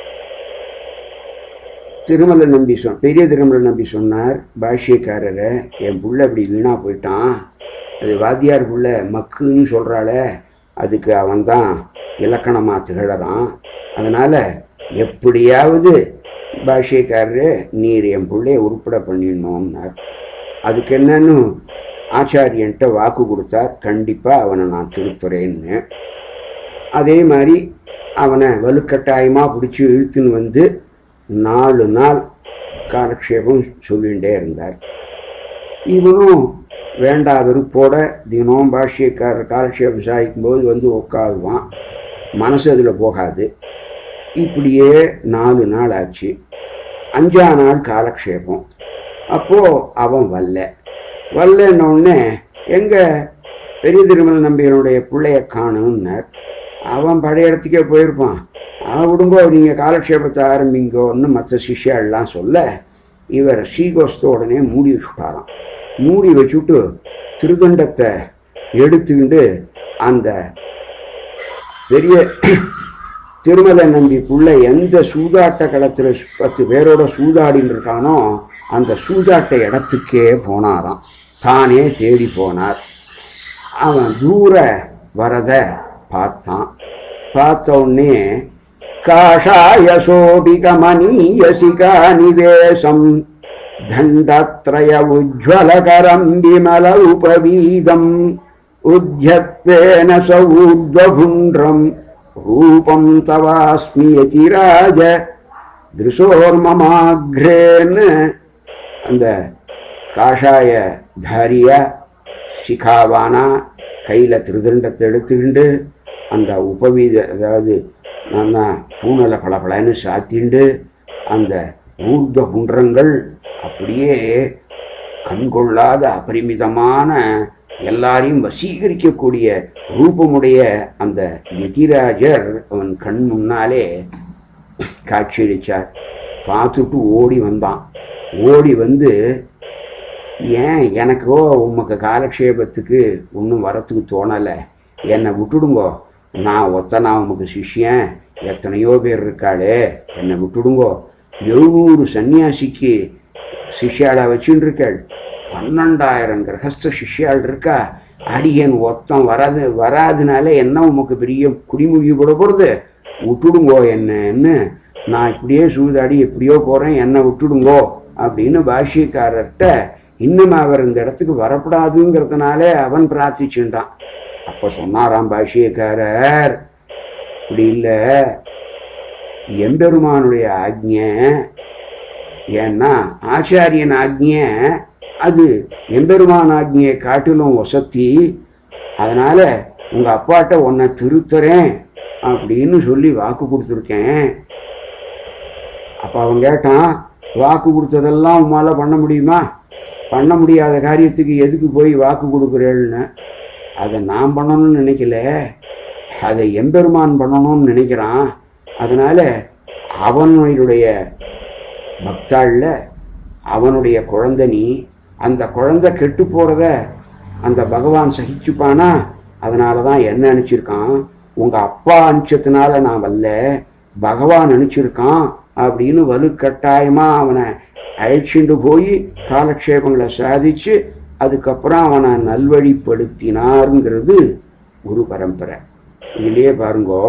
திருமலை நம்பி சொன் பெரிய திருமலை நம்பி சொன்னார் பாஷ்யக்காரரை என் புள்ள இப்படி வீணாக போயிட்டான் அது வாத்தியார் புள்ள மக்குன்னு சொல்கிறாளே அதுக்கு அவன் தான் இலக்கணமாக திகழறான் அதனால் எப்படியாவது பாஷ்யக்காரரு நீர் என் பிள்ளைய உருப்பட பண்ணிடணும்னார் அதுக்கு என்னன்னு ஆச்சாரியன்ட்ட வாக்கு கொடுத்தார் கண்டிப்பாக அவனை நான் திருத்துறேன்னு அதே மாதிரி அவனை வலுக்கட்டாயமாக பிடிச்சி இழுத்துன்னு வந்து நாலு நாள் காலக்ஷேபம் சொல்லிகிட்டே இருந்தார் இவனும் வேண்டா வெறுப்போட தினம் பாஷ்யக்காரர் காலக்ஷேபம் சாய்க்கும்போது வந்து உட்காருவான் மனசு அதில் போகாது இப்படியே நாலு நாள் ஆச்சு அஞ்சா நாள் காலக்ஷேபம் அப்போது அவன் வரல வரலன்னொடனே எங்கே பெரிய திருமல நம்பியனுடைய பிள்ளைய காணும்னார் அவன் பழைய இடத்துக்கே போயிருப்பான் அவன் விடுங்கோ நீங்கள் காலக்ஷேபத்தை ஆரம்பிங்கோன்னு மற்ற சிஷ்யாள்லாம் சொல்ல இவர் ஸ்ரீகோஸ்த உடனே மூடி வச்சுட்டாராம் மூடி வச்சுட்டு திருதண்டத்தை எடுத்துக்கிட்டு அந்த பெரிய திருமலை நம்பி புள்ள எந்த சூதாட்ட களத்தில் பத்து பேரோட சூதாடின்னு இருக்கானோ அந்த சூதாட்ட இடத்துக்கே போனாராம் தானே தேடி போனார் அவன் தூர வரத பார்த்தான் பார்த்த உடனே காஷாய சோபிகமனீயசிகா நிவேசம் தண்டத்ரய உஜ்வலகரம் விமல உபவீதம் உத்யத்வேன ச ஊர்த்வபுண்ட்ரம் ரூபம் தவாஸ்மி யதிராஜ திருசோர்மமாக்ரேன்னு அந்த காஷாய தாரியா சிகாவானா கையில் திருதண்டத்தை எடுத்துக்கிண்டு அந்த உபவீத அதாவது நல்லா பூனலை பளபளன்னு சாத்திண்டு அந்த ஊர்த குன்றங்கள் அப்படியே கண்கொள்ளாத அபரிமிதமான எல்லாரையும் வசீகரிக்கக்கூடிய ரூபமுடைய அந்த எதிராஜர் அவன் கண் முன்னாலே காட்சியளித்தார் பார்த்துட்டு ஓடி வந்தான் ஓடி வந்து ஏன் எனக்கோ உமக்கு காலக்ஷேபத்துக்கு ஒன்றும் வரத்துக்கு தோணலை என்னை விட்டுடுங்கோ நான் ஒத்தனா உமக்கு சிஷ்யன் எத்தனையோ பேர் இருக்காளே என்னை விட்டுடுங்கோ எழுநூறு சன்னியாசிக்கு சிஷ்யாளை வச்சுன்னு இருக்காள் பன்னெண்டாயிரம் கிரகஸ்த சிஷ்யாள் இருக்கா அடியன் ஒத்தம் வராது வராதுனால என்ன உமக்கு பெரிய குடிமொழி போட போகிறது விட்டுடுங்கோ என்னன்னு நான் இப்படியே சூதாடி எப்படியோ போகிறேன் என்னை விட்டுடுங்கோ அப்படின்னு பாஷ்யக்காரர்கிட்ட இன்னும் அவர் இந்த இடத்துக்கு வரக்கூடாதுங்கிறதுனாலே அவன் பிரார்த்திச்சுட்டான் அப்போ சொன்னாராம் பாஷ்யக்காரர் இப்படி இல்லை எம்பெருமானுடைய ஆக்ஞை ஏன்னா ஆச்சாரியன் ஆக்ஞை அது எம்பெருமான் ஆக்ஞையை காட்டிலும் வசத்தி அதனால் உங்கள் அப்பாட்ட உன்னை திருத்துறேன் அப்படின்னு சொல்லி வாக்கு கொடுத்துருக்கேன் அப்போ அவன் கேட்டான் வாக்கு கொடுத்ததெல்லாம் உம்மால் பண்ண முடியுமா பண்ண முடியாத காரியத்துக்கு எதுக்கு போய் வாக்கு கொடுக்குறேன்னு அதை நான் பண்ணணும்னு நினைக்கல அதை எம்பெருமான் பண்ணணும்னு நினைக்கிறான் அதனால் அவனுடைய பக்தாளில் அவனுடைய குழந்தை நீ அந்த குழந்தை கெட்டு போகிறத அந்த பகவான் சகிச்சுப்பானா அதனால தான் என்ன அனுப்பிச்சிருக்கான் உங்கள் அப்பா அனுப்பிச்சதுனால நான் வரல பகவான் அனுப்பிச்சிருக்கான் அப்படின்னு வலுக்கட்டாயமாக அவனை அழைச்சிண்டு போய் காலக்ஷேபங்களை சாதிச்சு அதுக்கப்புறம் அவனை நல்வழிப்படுத்தினாருங்கிறது குரு பரம்பரை இதுலேயே பாருங்கோ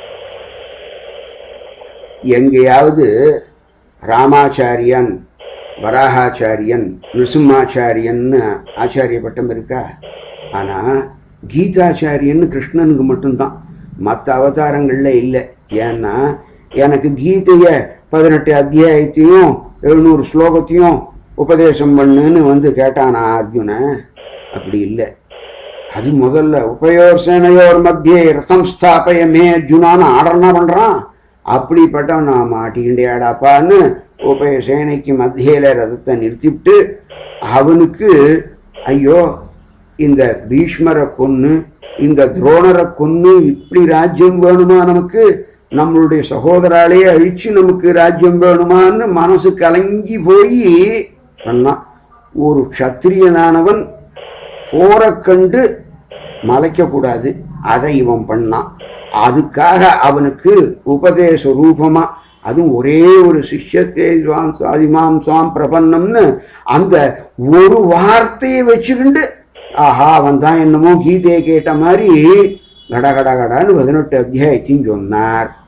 எங்கேயாவது ராமாச்சாரியன் வராகாச்சாரியன் நிருசிம்மாச்சாரியன்னு ஆச்சாரிய பட்டம் இருக்கா ஆனால் கீதாச்சாரியன்னு கிருஷ்ணனுக்கு மட்டும்தான் மற்ற அவதாரங்களில் இல்லை ஏன்னா எனக்கு கீதையை பதினெட்டு அத்தியாயத்தையும் எழுநூறு ஸ்லோகத்தையும் உபதேசம் பண்ணுன்னு வந்து கேட்டானா அர்ஜுனன் அப்படி இல்லை அது முதல்ல உபயோர் சேனையோர் மத்தியே ரசம் ஸ்தாபய மே அர்ஜுனான்னு ஆர்டர்னா பண்ணுறான் அப்படிப்பட்டவன் நான் மாட்டிக்கிண்டேடாப்பான்னு உபய சேனைக்கு மத்தியில் ரதத்தை நிறுத்திவிட்டு அவனுக்கு ஐயோ இந்த பீஷ்மரை கொன்று இந்த துரோணரை கொன்று இப்படி ராஜ்யம் வேணுமா நமக்கு நம்மளுடைய சகோதராலே அழிச்சு நமக்கு ராஜ்யம் வேணுமான்னு மனசு கலங்கி போய் பண்ணான் ஒரு க்ஷத்திரியனானவன் போரை கண்டு மலைக்கக்கூடாது அதை இவன் பண்ணான் அதுக்காக அவனுக்கு உபதேச ரூபமா அதுவும் ஒரே ஒரு சிஷ்யத்தே சுவாம் சுவாதிமாம் சுவாம் பிரபன்னம்னு அந்த ஒரு வார்த்தையை வச்சுக்கிண்டு ஆஹா அவன் தான் என்னமோ கீதையை கேட்ட மாதிரி கட கட கடன்னு பதினெட்டு அத்தியாயத்தையும் சொன்னார்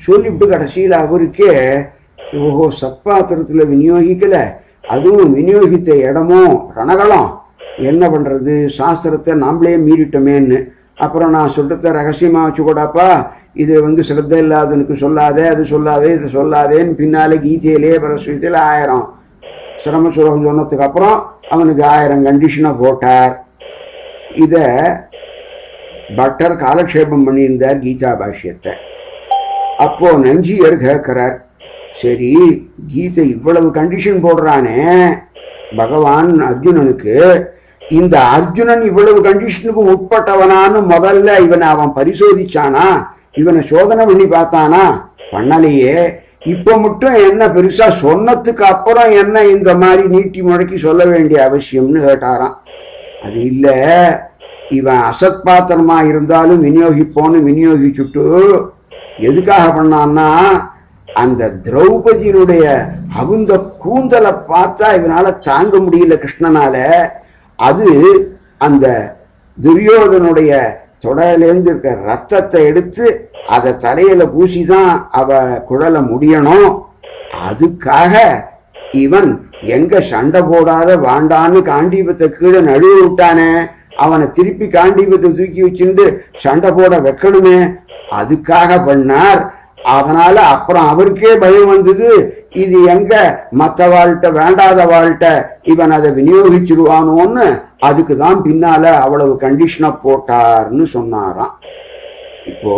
சொல்லிவிட்டு கடைசியில் அவருக்கே ஓஹோ சத்பாத்திரத்தில் விநியோகிக்கல அதுவும் விநியோகித்த இடமும் ரணகலம் என்ன பண்ணுறது சாஸ்திரத்தை நாமளே மீறிட்டோமேன்னு அப்புறம் நான் சொல்கிறத ரகசியமாக வச்சுக்கூடாப்பா இது வந்து சிரத்த இல்லாதனுக்கு சொல்லாதே அது சொல்லாதே இது சொல்லாதேன்னு பின்னாலே கீதையிலே பரஸ்வத்தில் ஆயிரம் சிரம சுலகம் சொன்னதுக்கு அப்புறம் அவனுக்கு ஆயிரம் கண்டிஷனை போட்டார் இதை பட்டர் காலக்ஷேபம் பண்ணியிருந்தார் கீதா பாஷ்யத்தை அப்போ நஞ்சியர் கேட்கிறார் சரி கீதை இவ்வளவு கண்டிஷன் போடுறானே பகவான் அர்ஜுனனுக்கு இந்த அர்ஜுனன் இவ்வளவு கண்டிஷனுக்கு உட்பட்டவனான்னு முதல்ல இவனை அவன் பரிசோதிச்சானா இவனை சோதனை பண்ணி பார்த்தானா பண்ணலையே இப்ப மட்டும் என்ன பெருசா சொன்னதுக்கு அப்புறம் என்ன இந்த மாதிரி நீட்டி முழக்கி சொல்ல வேண்டிய அவசியம்னு கேட்டாராம் அது இல்ல இவன் அசத் பாத்திரமா இருந்தாலும் விநியோகிப்போன்னு விநியோகிச்சுட்டு எதுக்காக பண்ணான்னா அந்த திரௌபதியினுடைய அவுந்த கூந்தலை பார்த்தா இவனால தாங்க முடியல கிருஷ்ணனால அது அந்த துரியோதனுடைய தொடையிலேருந்து இருக்க ரத்தத்தை எடுத்து அதை தலையில பூசி தான் அவ குழல முடியணும் அதுக்காக இவன் எங்க சண்டை போடாத வாண்டான்னு காண்டீபத்தை கீழே நழுவ விட்டானே அவனை திருப்பி காண்டீபத்தை தூக்கி வச்சுட்டு சண்டை போட வைக்கணுமே அதுக்காக பண்ணார் அதனால அப்புறம் அவருக்கே பயம் வந்தது இது எங்க மற்ற வாழ்கிட்ட வேண்டாத வாழ்கிட்ட இவன் அதை விநியோகிச்சிருவானோன்னு அதுக்கு தான் பின்னால அவ்வளவு கண்டிஷனை போட்டார்னு சொன்னாராம் இப்போ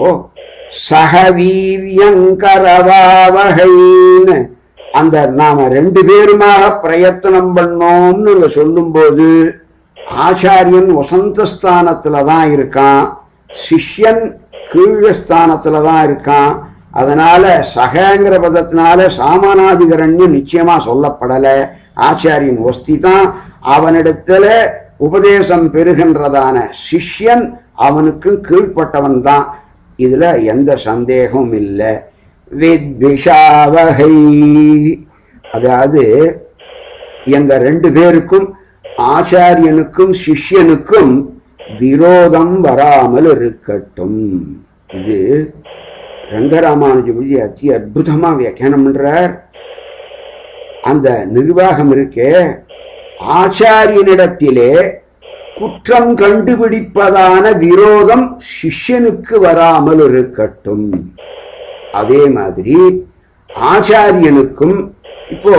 சகவீரியங்கரவாவகைன்னு அந்த நாம ரெண்டு பேருமாக பிரயத்தனம் பண்ணோம்னு இங்க சொல்லும்போது ஆச்சாரியன் வசந்த ஸ்தானத்துல தான் இருக்கான் சிஷ்யன் கீழஸ்தானத்துல தான் இருக்கான் அதனால சகங்கிற பதத்தினால சாமானாதிகரண்யம் நிச்சயமா சொல்லப்படல ஆச்சாரியன் ஒஸ்தி தான் அவனிடத்துல உபதேசம் பெறுகின்றதான சிஷ்யன் அவனுக்கும் கீழ்ப்பட்டவன் தான் இதுல எந்த சந்தேகமும் இல்லை வித்விஷாவகை அதாவது எங்க ரெண்டு பேருக்கும் ஆச்சாரியனுக்கும் சிஷ்யனுக்கும் விரோதம் வராமல் இருக்கட்டும் இது ரங்கராமானுஜபதி அத்தி அற்புதமா வியாக்கியானம் பண்றார் அந்த நிர்வாகம் இருக்கே ஆச்சாரியனிடத்திலே குற்றம் கண்டுபிடிப்பதான விரோதம் சிஷ்யனுக்கு வராமல் இருக்கட்டும் அதே மாதிரி ஆச்சாரியனுக்கும் இப்போ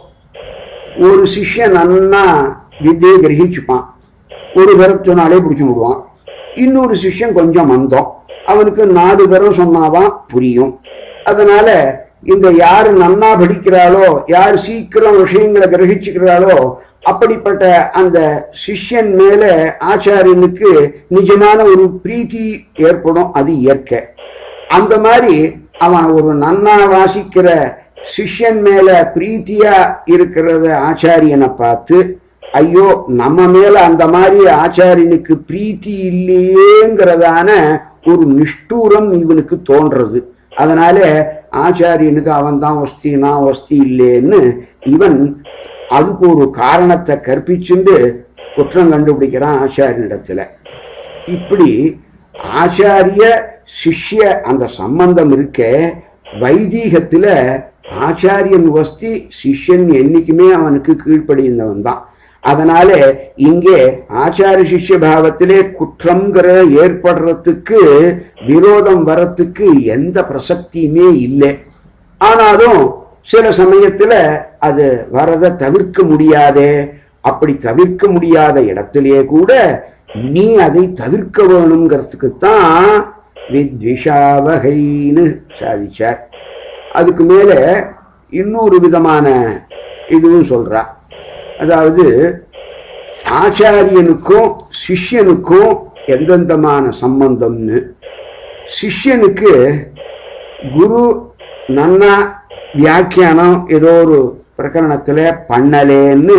ஒரு சிஷ்யன் நன்னா வித்தியை கிரகிச்சுப்பான் ஒரு தரம் சொன்னாலே பிடிச்சு விடுவான் இன்னொரு சிஷ்யன் கொஞ்சம் மந்தம் அவனுக்கு நாலு தரம் சொன்னாதான் புரியும் அதனால இந்த யார் நன்னா படிக்கிறாளோ யார் சீக்கிரம் விஷயங்களை கிரகிச்சுக்கிறாளோ அப்படிப்பட்ட அந்த சிஷ்யன் மேல ஆச்சாரியனுக்கு நிஜமான ஒரு பிரீத்தி ஏற்படும் அது இயற்கை அந்த மாதிரி அவன் ஒரு நன்னா வாசிக்கிற சிஷ்யன் மேல பிரீத்தியா இருக்கிறத ஆச்சாரியனை பார்த்து ஐயோ நம்ம மேல அந்த மாதிரி ஆச்சாரியனுக்கு பிரீத்தி இல்லையேங்கிறதான ஒரு நிஷ்டூரம் இவனுக்கு தோன்றது அதனால ஆச்சாரியனுக்கு அவன் தான் ஒஸ்தி நான் ஒஸ்தி இல்லைன்னு இவன் அதுக்கு ஒரு காரணத்தை கற்பிச்சுண்டு குற்றம் கண்டுபிடிக்கிறான் ஆச்சாரியனிடத்துல இப்படி ஆச்சாரிய சிஷ்ய அந்த சம்பந்தம் இருக்க வைதீகத்துல ஆச்சாரியன் வஸ்தி சிஷ்யன் என்னைக்குமே அவனுக்கு கீழ்ப்படிந்தவன் தான் அதனால இங்கே ஆச்சாரிய சிஷ்ய பாவத்திலே குற்றங்கிற ஏற்படுறதுக்கு விரோதம் வரத்துக்கு எந்த பிரசக்தியுமே இல்லை ஆனாலும் சில சமயத்துல அது வரதை தவிர்க்க முடியாதே அப்படி தவிர்க்க முடியாத இடத்திலே கூட நீ அதை தவிர்க்க வேணுங்கிறதுக்கு தான் வித்விஷாவகைன்னு சாதிச்சார் அதுக்கு மேல இன்னொரு விதமான இதுவும் சொல்றா அதாவது ஆச்சாரியனுக்கும் சிஷ்யனுக்கும் எந்தெந்தமான சம்பந்தம்னு சிஷ்யனுக்கு குரு நன்னா வியாக்கியானம் ஏதோ ஒரு பிரகரணத்தில் பண்ணலேன்னு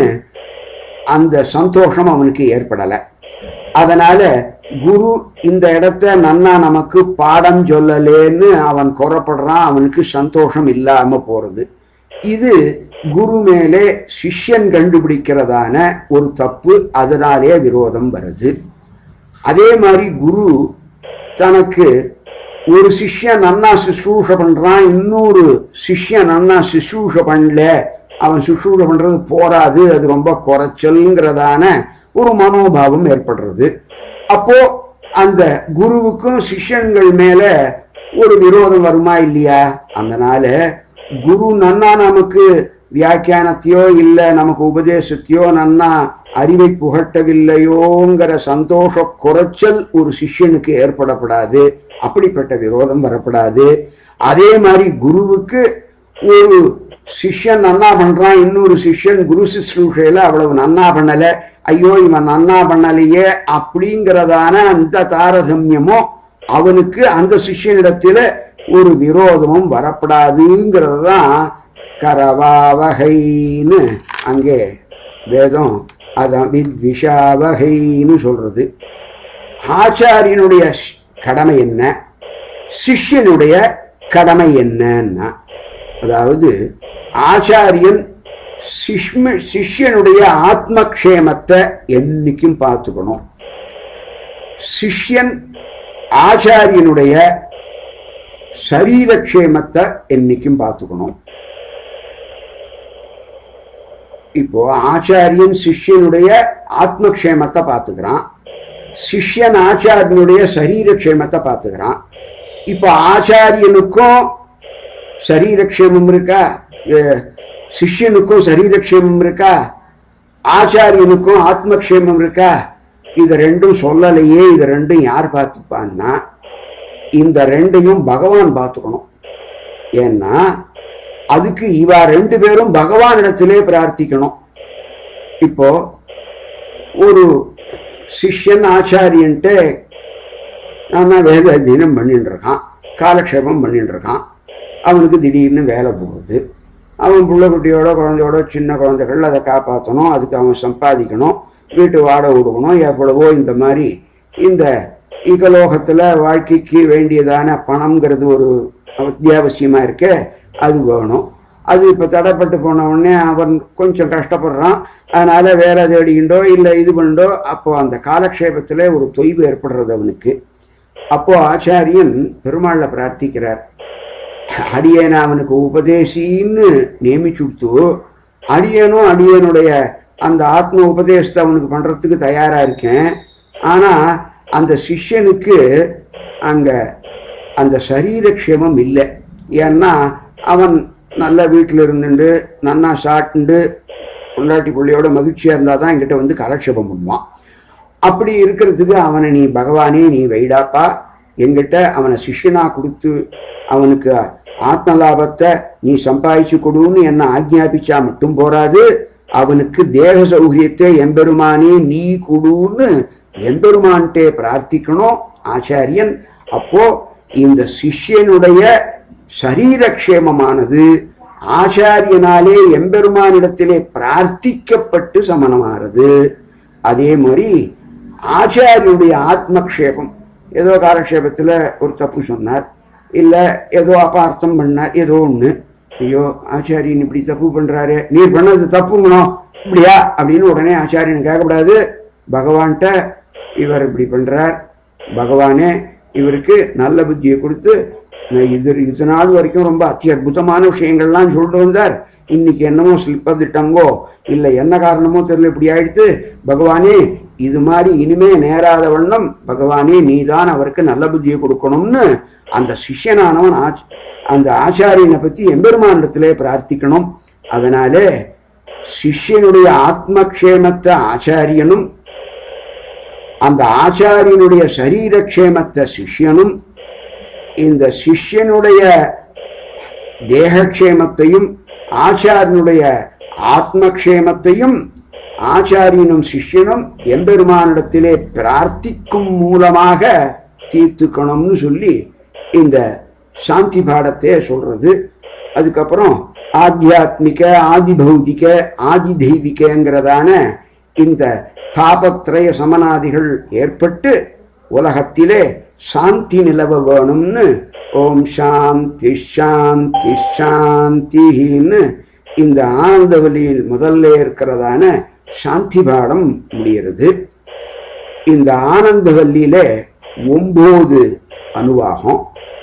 அந்த சந்தோஷம் அவனுக்கு ஏற்படலை அதனால குரு இந்த இடத்த நன்னா நமக்கு பாடம் சொல்லலேன்னு அவன் குறப்படுறான் அவனுக்கு சந்தோஷம் இல்லாம போறது இது குரு மேலே சிஷ்யன் கண்டுபிடிக்கிறதான ஒரு தப்பு அதனாலே விரோதம் வருது அதே மாதிரி குரு தனக்கு ஒரு சிஷ்யன் நன்னா சுசூஷ பண்றான் இன்னொரு சிஷ்யன் நன்னா சுசூஷ பண்ணல அவன் சுசூஷ பண்றது போராது அது ரொம்ப குறைச்சல்ங்கிறதான ஒரு மனோபாவம் ஏற்படுறது அப்போ அந்த குருவுக்கும் சிஷ்யன்கள் மேல ஒரு விரோதம் வருமா இல்லையா அதனால குரு நன்னா நமக்கு வியாக்கியானத்தையோ இல்லை நமக்கு உபதேசத்தையோ நன்னா அறிவை புகட்டவில்லையோங்கிற சந்தோஷ குறைச்சல் ஒரு சிஷ்யனுக்கு ஏற்படப்படாது அப்படிப்பட்ட விரோதம் வரப்படாது அதே மாதிரி குருவுக்கு ஒரு சிஷ்யன் நன்னா பண்றான் இன்னொரு சிஷ்யன் குரு சுশ্ரூஷையில அவ்வளவு நன்னா பண்ணல ஐயோ இவன் நன்னா பண்ணலையே அப்படிங்கிறதான அந்த தாரதமியமோ அவனுக்கு அந்த சிஷ்யனிடத்துல ஒரு விரோதமும் வரப்படாதுங்கிறது தான் கரவாவகைன்னு அங்கே வேதம் அதான் வித்விஷாவகைன்னு சொல்றது ஆச்சாரியனுடைய ஷ்- கடமை என்ன சிஷ்யனுடைய கடமை என்னன்னா அதாவது ஆச்சாரியன் சிஷ்ம சிஷ்யனுடைய ஆத்மக்ஷேமத்தை என்னைக்கும் பார்த்துக்கணும் சிஷ்யன் ஆச்சாரியனுடைய சரீரக்ஷேமத்தை என்னைக்கும் பார்த்துக்கணும் இப்போ ஆச்சாரியன் சிஷ்யனுடைய ஆத்மக்ஷேமத்தை பார்த்துக்கிறான் சிஷ்யன் ஆச்சாரியனுடைய சரீரக்ஷேமத்தை பார்த்துக்கிறான் இப்போ ஆச்சாரியனுக்கும் சரீரக்ஷேமம் இருக்கா ஏ, சிஷ்யனுக்கும் சரீரக்ஷேமம் இருக்கா ஆச்சாரியனுக்கும் ஆத்மக்ஷேமம் இருக்கா இது ரெண்டும் சொல்லலையே இது ரெண்டும் யார் பார்த்துப்பான்னா இந்த ரெண்டையும் பகவான் பார்த்துக்கணும் ஏன்னா அதுக்கு இவா ரெண்டு பேரும் பகவானிடத்திலே பிரார்த்திக்கணும் இப்போ ஒரு சிஷ்யன் ஆச்சாரியன்ட்டு நான் வேத அத்தியனம் பண்ணிட்டு இருக்கான் காலக்ஷேபம் பண்ணிட்டு இருக்கான் அவனுக்கு திடீர்னு வேலை போகுது அவன் புள்ள குட்டியோட குழந்தையோட சின்ன குழந்தைகள் அதை காப்பாற்றணும் அதுக்கு அவன் சம்பாதிக்கணும் வீட்டு வாடகை கொடுக்கணும் எவ்வளவோ இந்த மாதிரி இந்த இகலோகத்தில் வாழ்க்கைக்கு வேண்டியதான பணம்ங்கிறது ஒரு அத்தியாவசியமாக இருக்கு அது வேணும் அது இப்போ தடைப்பட்டு போன உடனே அவன் கொஞ்சம் கஷ்டப்படுறான் அதனால வேலை தேடிக்கிண்டோ இல்லை இது பண்ணிண்டோ அப்போ அந்த காலக்ஷேபத்தில் ஒரு தொய்வு ஏற்படுறது அவனுக்கு அப்போ ஆச்சாரியன் பெருமாள்ல பிரார்த்திக்கிறார் அடியேனை அவனுக்கு உபதேசின்னு நியமிச்சுடுத்து அடியனும் அடியனுடைய அந்த ஆத்ம உபதேசத்தை அவனுக்கு பண்றதுக்கு தயாரா இருக்கேன் ஆனா அந்த சிஷ்யனுக்கு அங்க அந்த சரீரக்ஷேமம் இல்லை ஏன்னா அவன் நல்ல வீட்டில் இருந்துட்டு நன்னா சாப்பிட்டு பொண்டாட்டி பிள்ளையோட மகிழ்ச்சியாக இருந்தால் தான் என்கிட்ட வந்து காலக்ஷேபம் பண்ணுவான் அப்படி இருக்கிறதுக்கு அவனை நீ பகவானே நீ வைடாப்பா என்கிட்ட அவனை சிஷ்யனா கொடுத்து அவனுக்கு ஆத்ம லாபத்தை நீ சம்பாதிச்சு கொடுன்னு என்ன ஆக்ஞாபிச்சா மட்டும் போராது அவனுக்கு தேக சௌகரியத்தை எம்பெருமானே நீ கொடுன்னு எம்பெருமான்ட்டே பிரார்த்திக்கணும் ஆச்சாரியன் அப்போ இந்த சிஷ்யனுடைய சரீரக்ஷேமமானது ஆச்சாரியனாலே எம்பெருமானிடத்திலே பிரார்த்திக்கப்பட்டு சமனமாகிறது அதே மாதிரி ஆச்சாரியனுடைய ஆத்மக்ஷேபம் ஏதோ காலக்ஷேபத்தில் ஒரு தப்பு சொன்னார் இல்லை ஏதோ அபார்த்தம் பண்ணார் ஏதோ ஒன்று ஐயோ ஆச்சாரியன் இப்படி தப்பு பண்ணுறாரு நீர் பண்ணது தப்புங்கணும் இப்படியா அப்படின்னு உடனே ஆச்சாரியன் கேட்கக்கூடாது பகவான்கிட்ட இவர் இப்படி பண்ணுறார் பகவானே இவருக்கு நல்ல புத்தியை கொடுத்து நான் இது இது நாள் வரைக்கும் ரொம்ப அத்தி அற்புதமான விஷயங்கள்லாம் சொல்லிட்டு வந்தார் இன்னைக்கு என்னமோ ஸ்லிப்பர் திட்டங்கோ இல்லை என்ன காரணமோ தெரியல இப்படி ஆயிடுச்சு பகவானே இது மாதிரி இனிமே நேராத வண்ணம் பகவானே நீதான் அவருக்கு நல்ல புத்தியை கொடுக்கணும்னு அந்த சிஷ்யனானவன் ஆச் அந்த ஆச்சாரியனை பற்றி எம்பெருமானிடத்திலே பிரார்த்திக்கணும் அதனாலே சிஷ்யனுடைய ஆத்மக்ஷேமத்தை ஆச்சாரியனும் அந்த ஆச்சாரியனுடைய சரீரக்ஷேமத்தை சிஷ்யனும் இந்த சிஷ்யனுடைய தேகக்ஷேமத்தையும் ஆச்சாரியனுடைய ஆத்மக்ஷேமத்தையும் ஆச்சாரியனும் சிஷ்யனும் எம்பெருமானிடத்திலே பிரார்த்திக்கும் மூலமாக தீர்த்துக்கணும்னு சொல்லி இந்த சாந்தி பாடத்தை சொல்றது அதுக்கப்புறம் ஆத்தியாத்மிக ஆதி பௌதிக ஆதி தெய்வீகங்கிறதான இந்த தாபத்ரய சமனாதிகள் ஏற்பட்டு உலகத்திலே சாந்தி நிலவ வேணும்னு ஓம் சாந்தி சாந்தி சாந்தின்னு இந்த ஆனந்தவலியில் முதல்ல இருக்கிறதான சாந்தி பாடம் முடிகிறது இந்த ஆனந்தவல்லியில ஒன்பது அணுவாகும்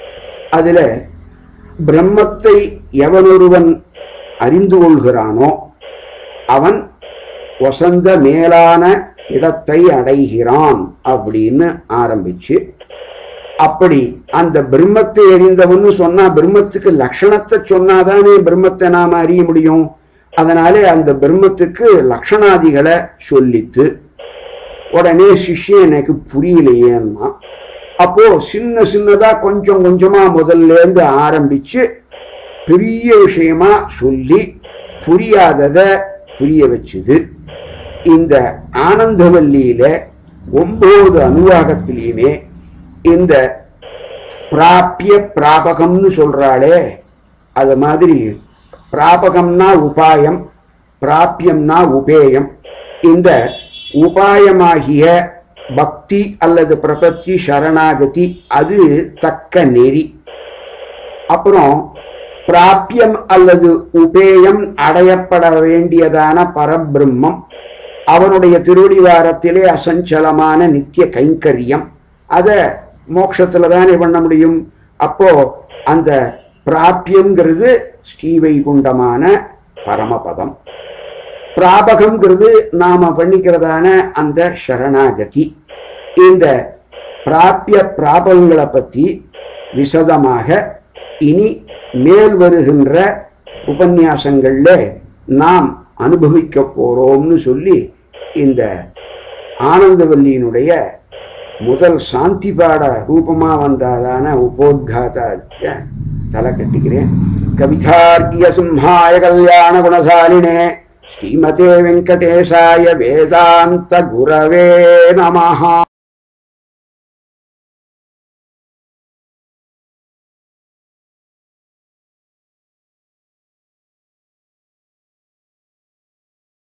அதில் பிரம்மத்தை எவனொருவன் அறிந்து கொள்கிறானோ அவன் வசந்த மேலான இடத்தை அடைகிறான் அப்படின்னு ஆரம்பிச்சு அப்படி அந்த பிரம்மத்தை அறிந்தவன்னு சொன்னா பிரம்மத்துக்கு லட்சணத்தை சொன்னாதானே பிரம்மத்தை நாம அறிய முடியும் அதனாலே அந்த பிரம்மத்துக்கு லட்சணாதிகளை சொல்லித்து உடனே சிஷ்யன் எனக்கு புரியலையேன்னா அப்போ சின்ன சின்னதா கொஞ்சம் கொஞ்சமா முதல்ல இருந்து ஆரம்பிச்சு பெரிய விஷயமா சொல்லி புரியாததை புரிய வச்சுது இந்த ஆனந்தவல்லியில ஒன்பது அனுவாகத்திலையுமே இந்த பிராப்பிய பிராபகம்னு சொல்றாளே அது மாதிரி பிராபகம்னா உபாயம் பிராப்பியம்னா உபேயம் இந்த உபாயமாகிய பக்தி அல்லது பிரபத்தி சரணாகதி அது தக்க நெறி அப்புறம் பிராப்பியம் அல்லது உபேயம் அடையப்பட வேண்டியதான பரபிரம்மம் அவனுடைய திருவடிவாரத்திலே அசஞ்சலமான நித்திய கைங்கரியம் அதை மோட்சத்தில் தானே பண்ண முடியும் அப்போ அந்த பிராப்பியங்கிறது ஸ்ரீவைகுண்டமான பரமபதம் பிராபகம்ங்கிறது நாம பண்ணிக்கிறதான அந்த சரணாகதி இந்த பிராப்பிய பிராபகங்களை பற்றி விசதமாக இனி மேல் வருகின்ற உபன்யாசங்களில் நாம் அனுபவிக்க போறோம்னு சொல்லி இந்த ஆனந்தவல்லியினுடைய முதல் சாந்தி பாட ரூபமா வந்ததான உபோத்காத தலை கட்டிக்கிறேன் கவிதார்கிய சிம்ஹாய கல்யாண குணசாலினே ஸ்ரீமதே வெங்கடேசாய வேதாந்த குரவே நமஹா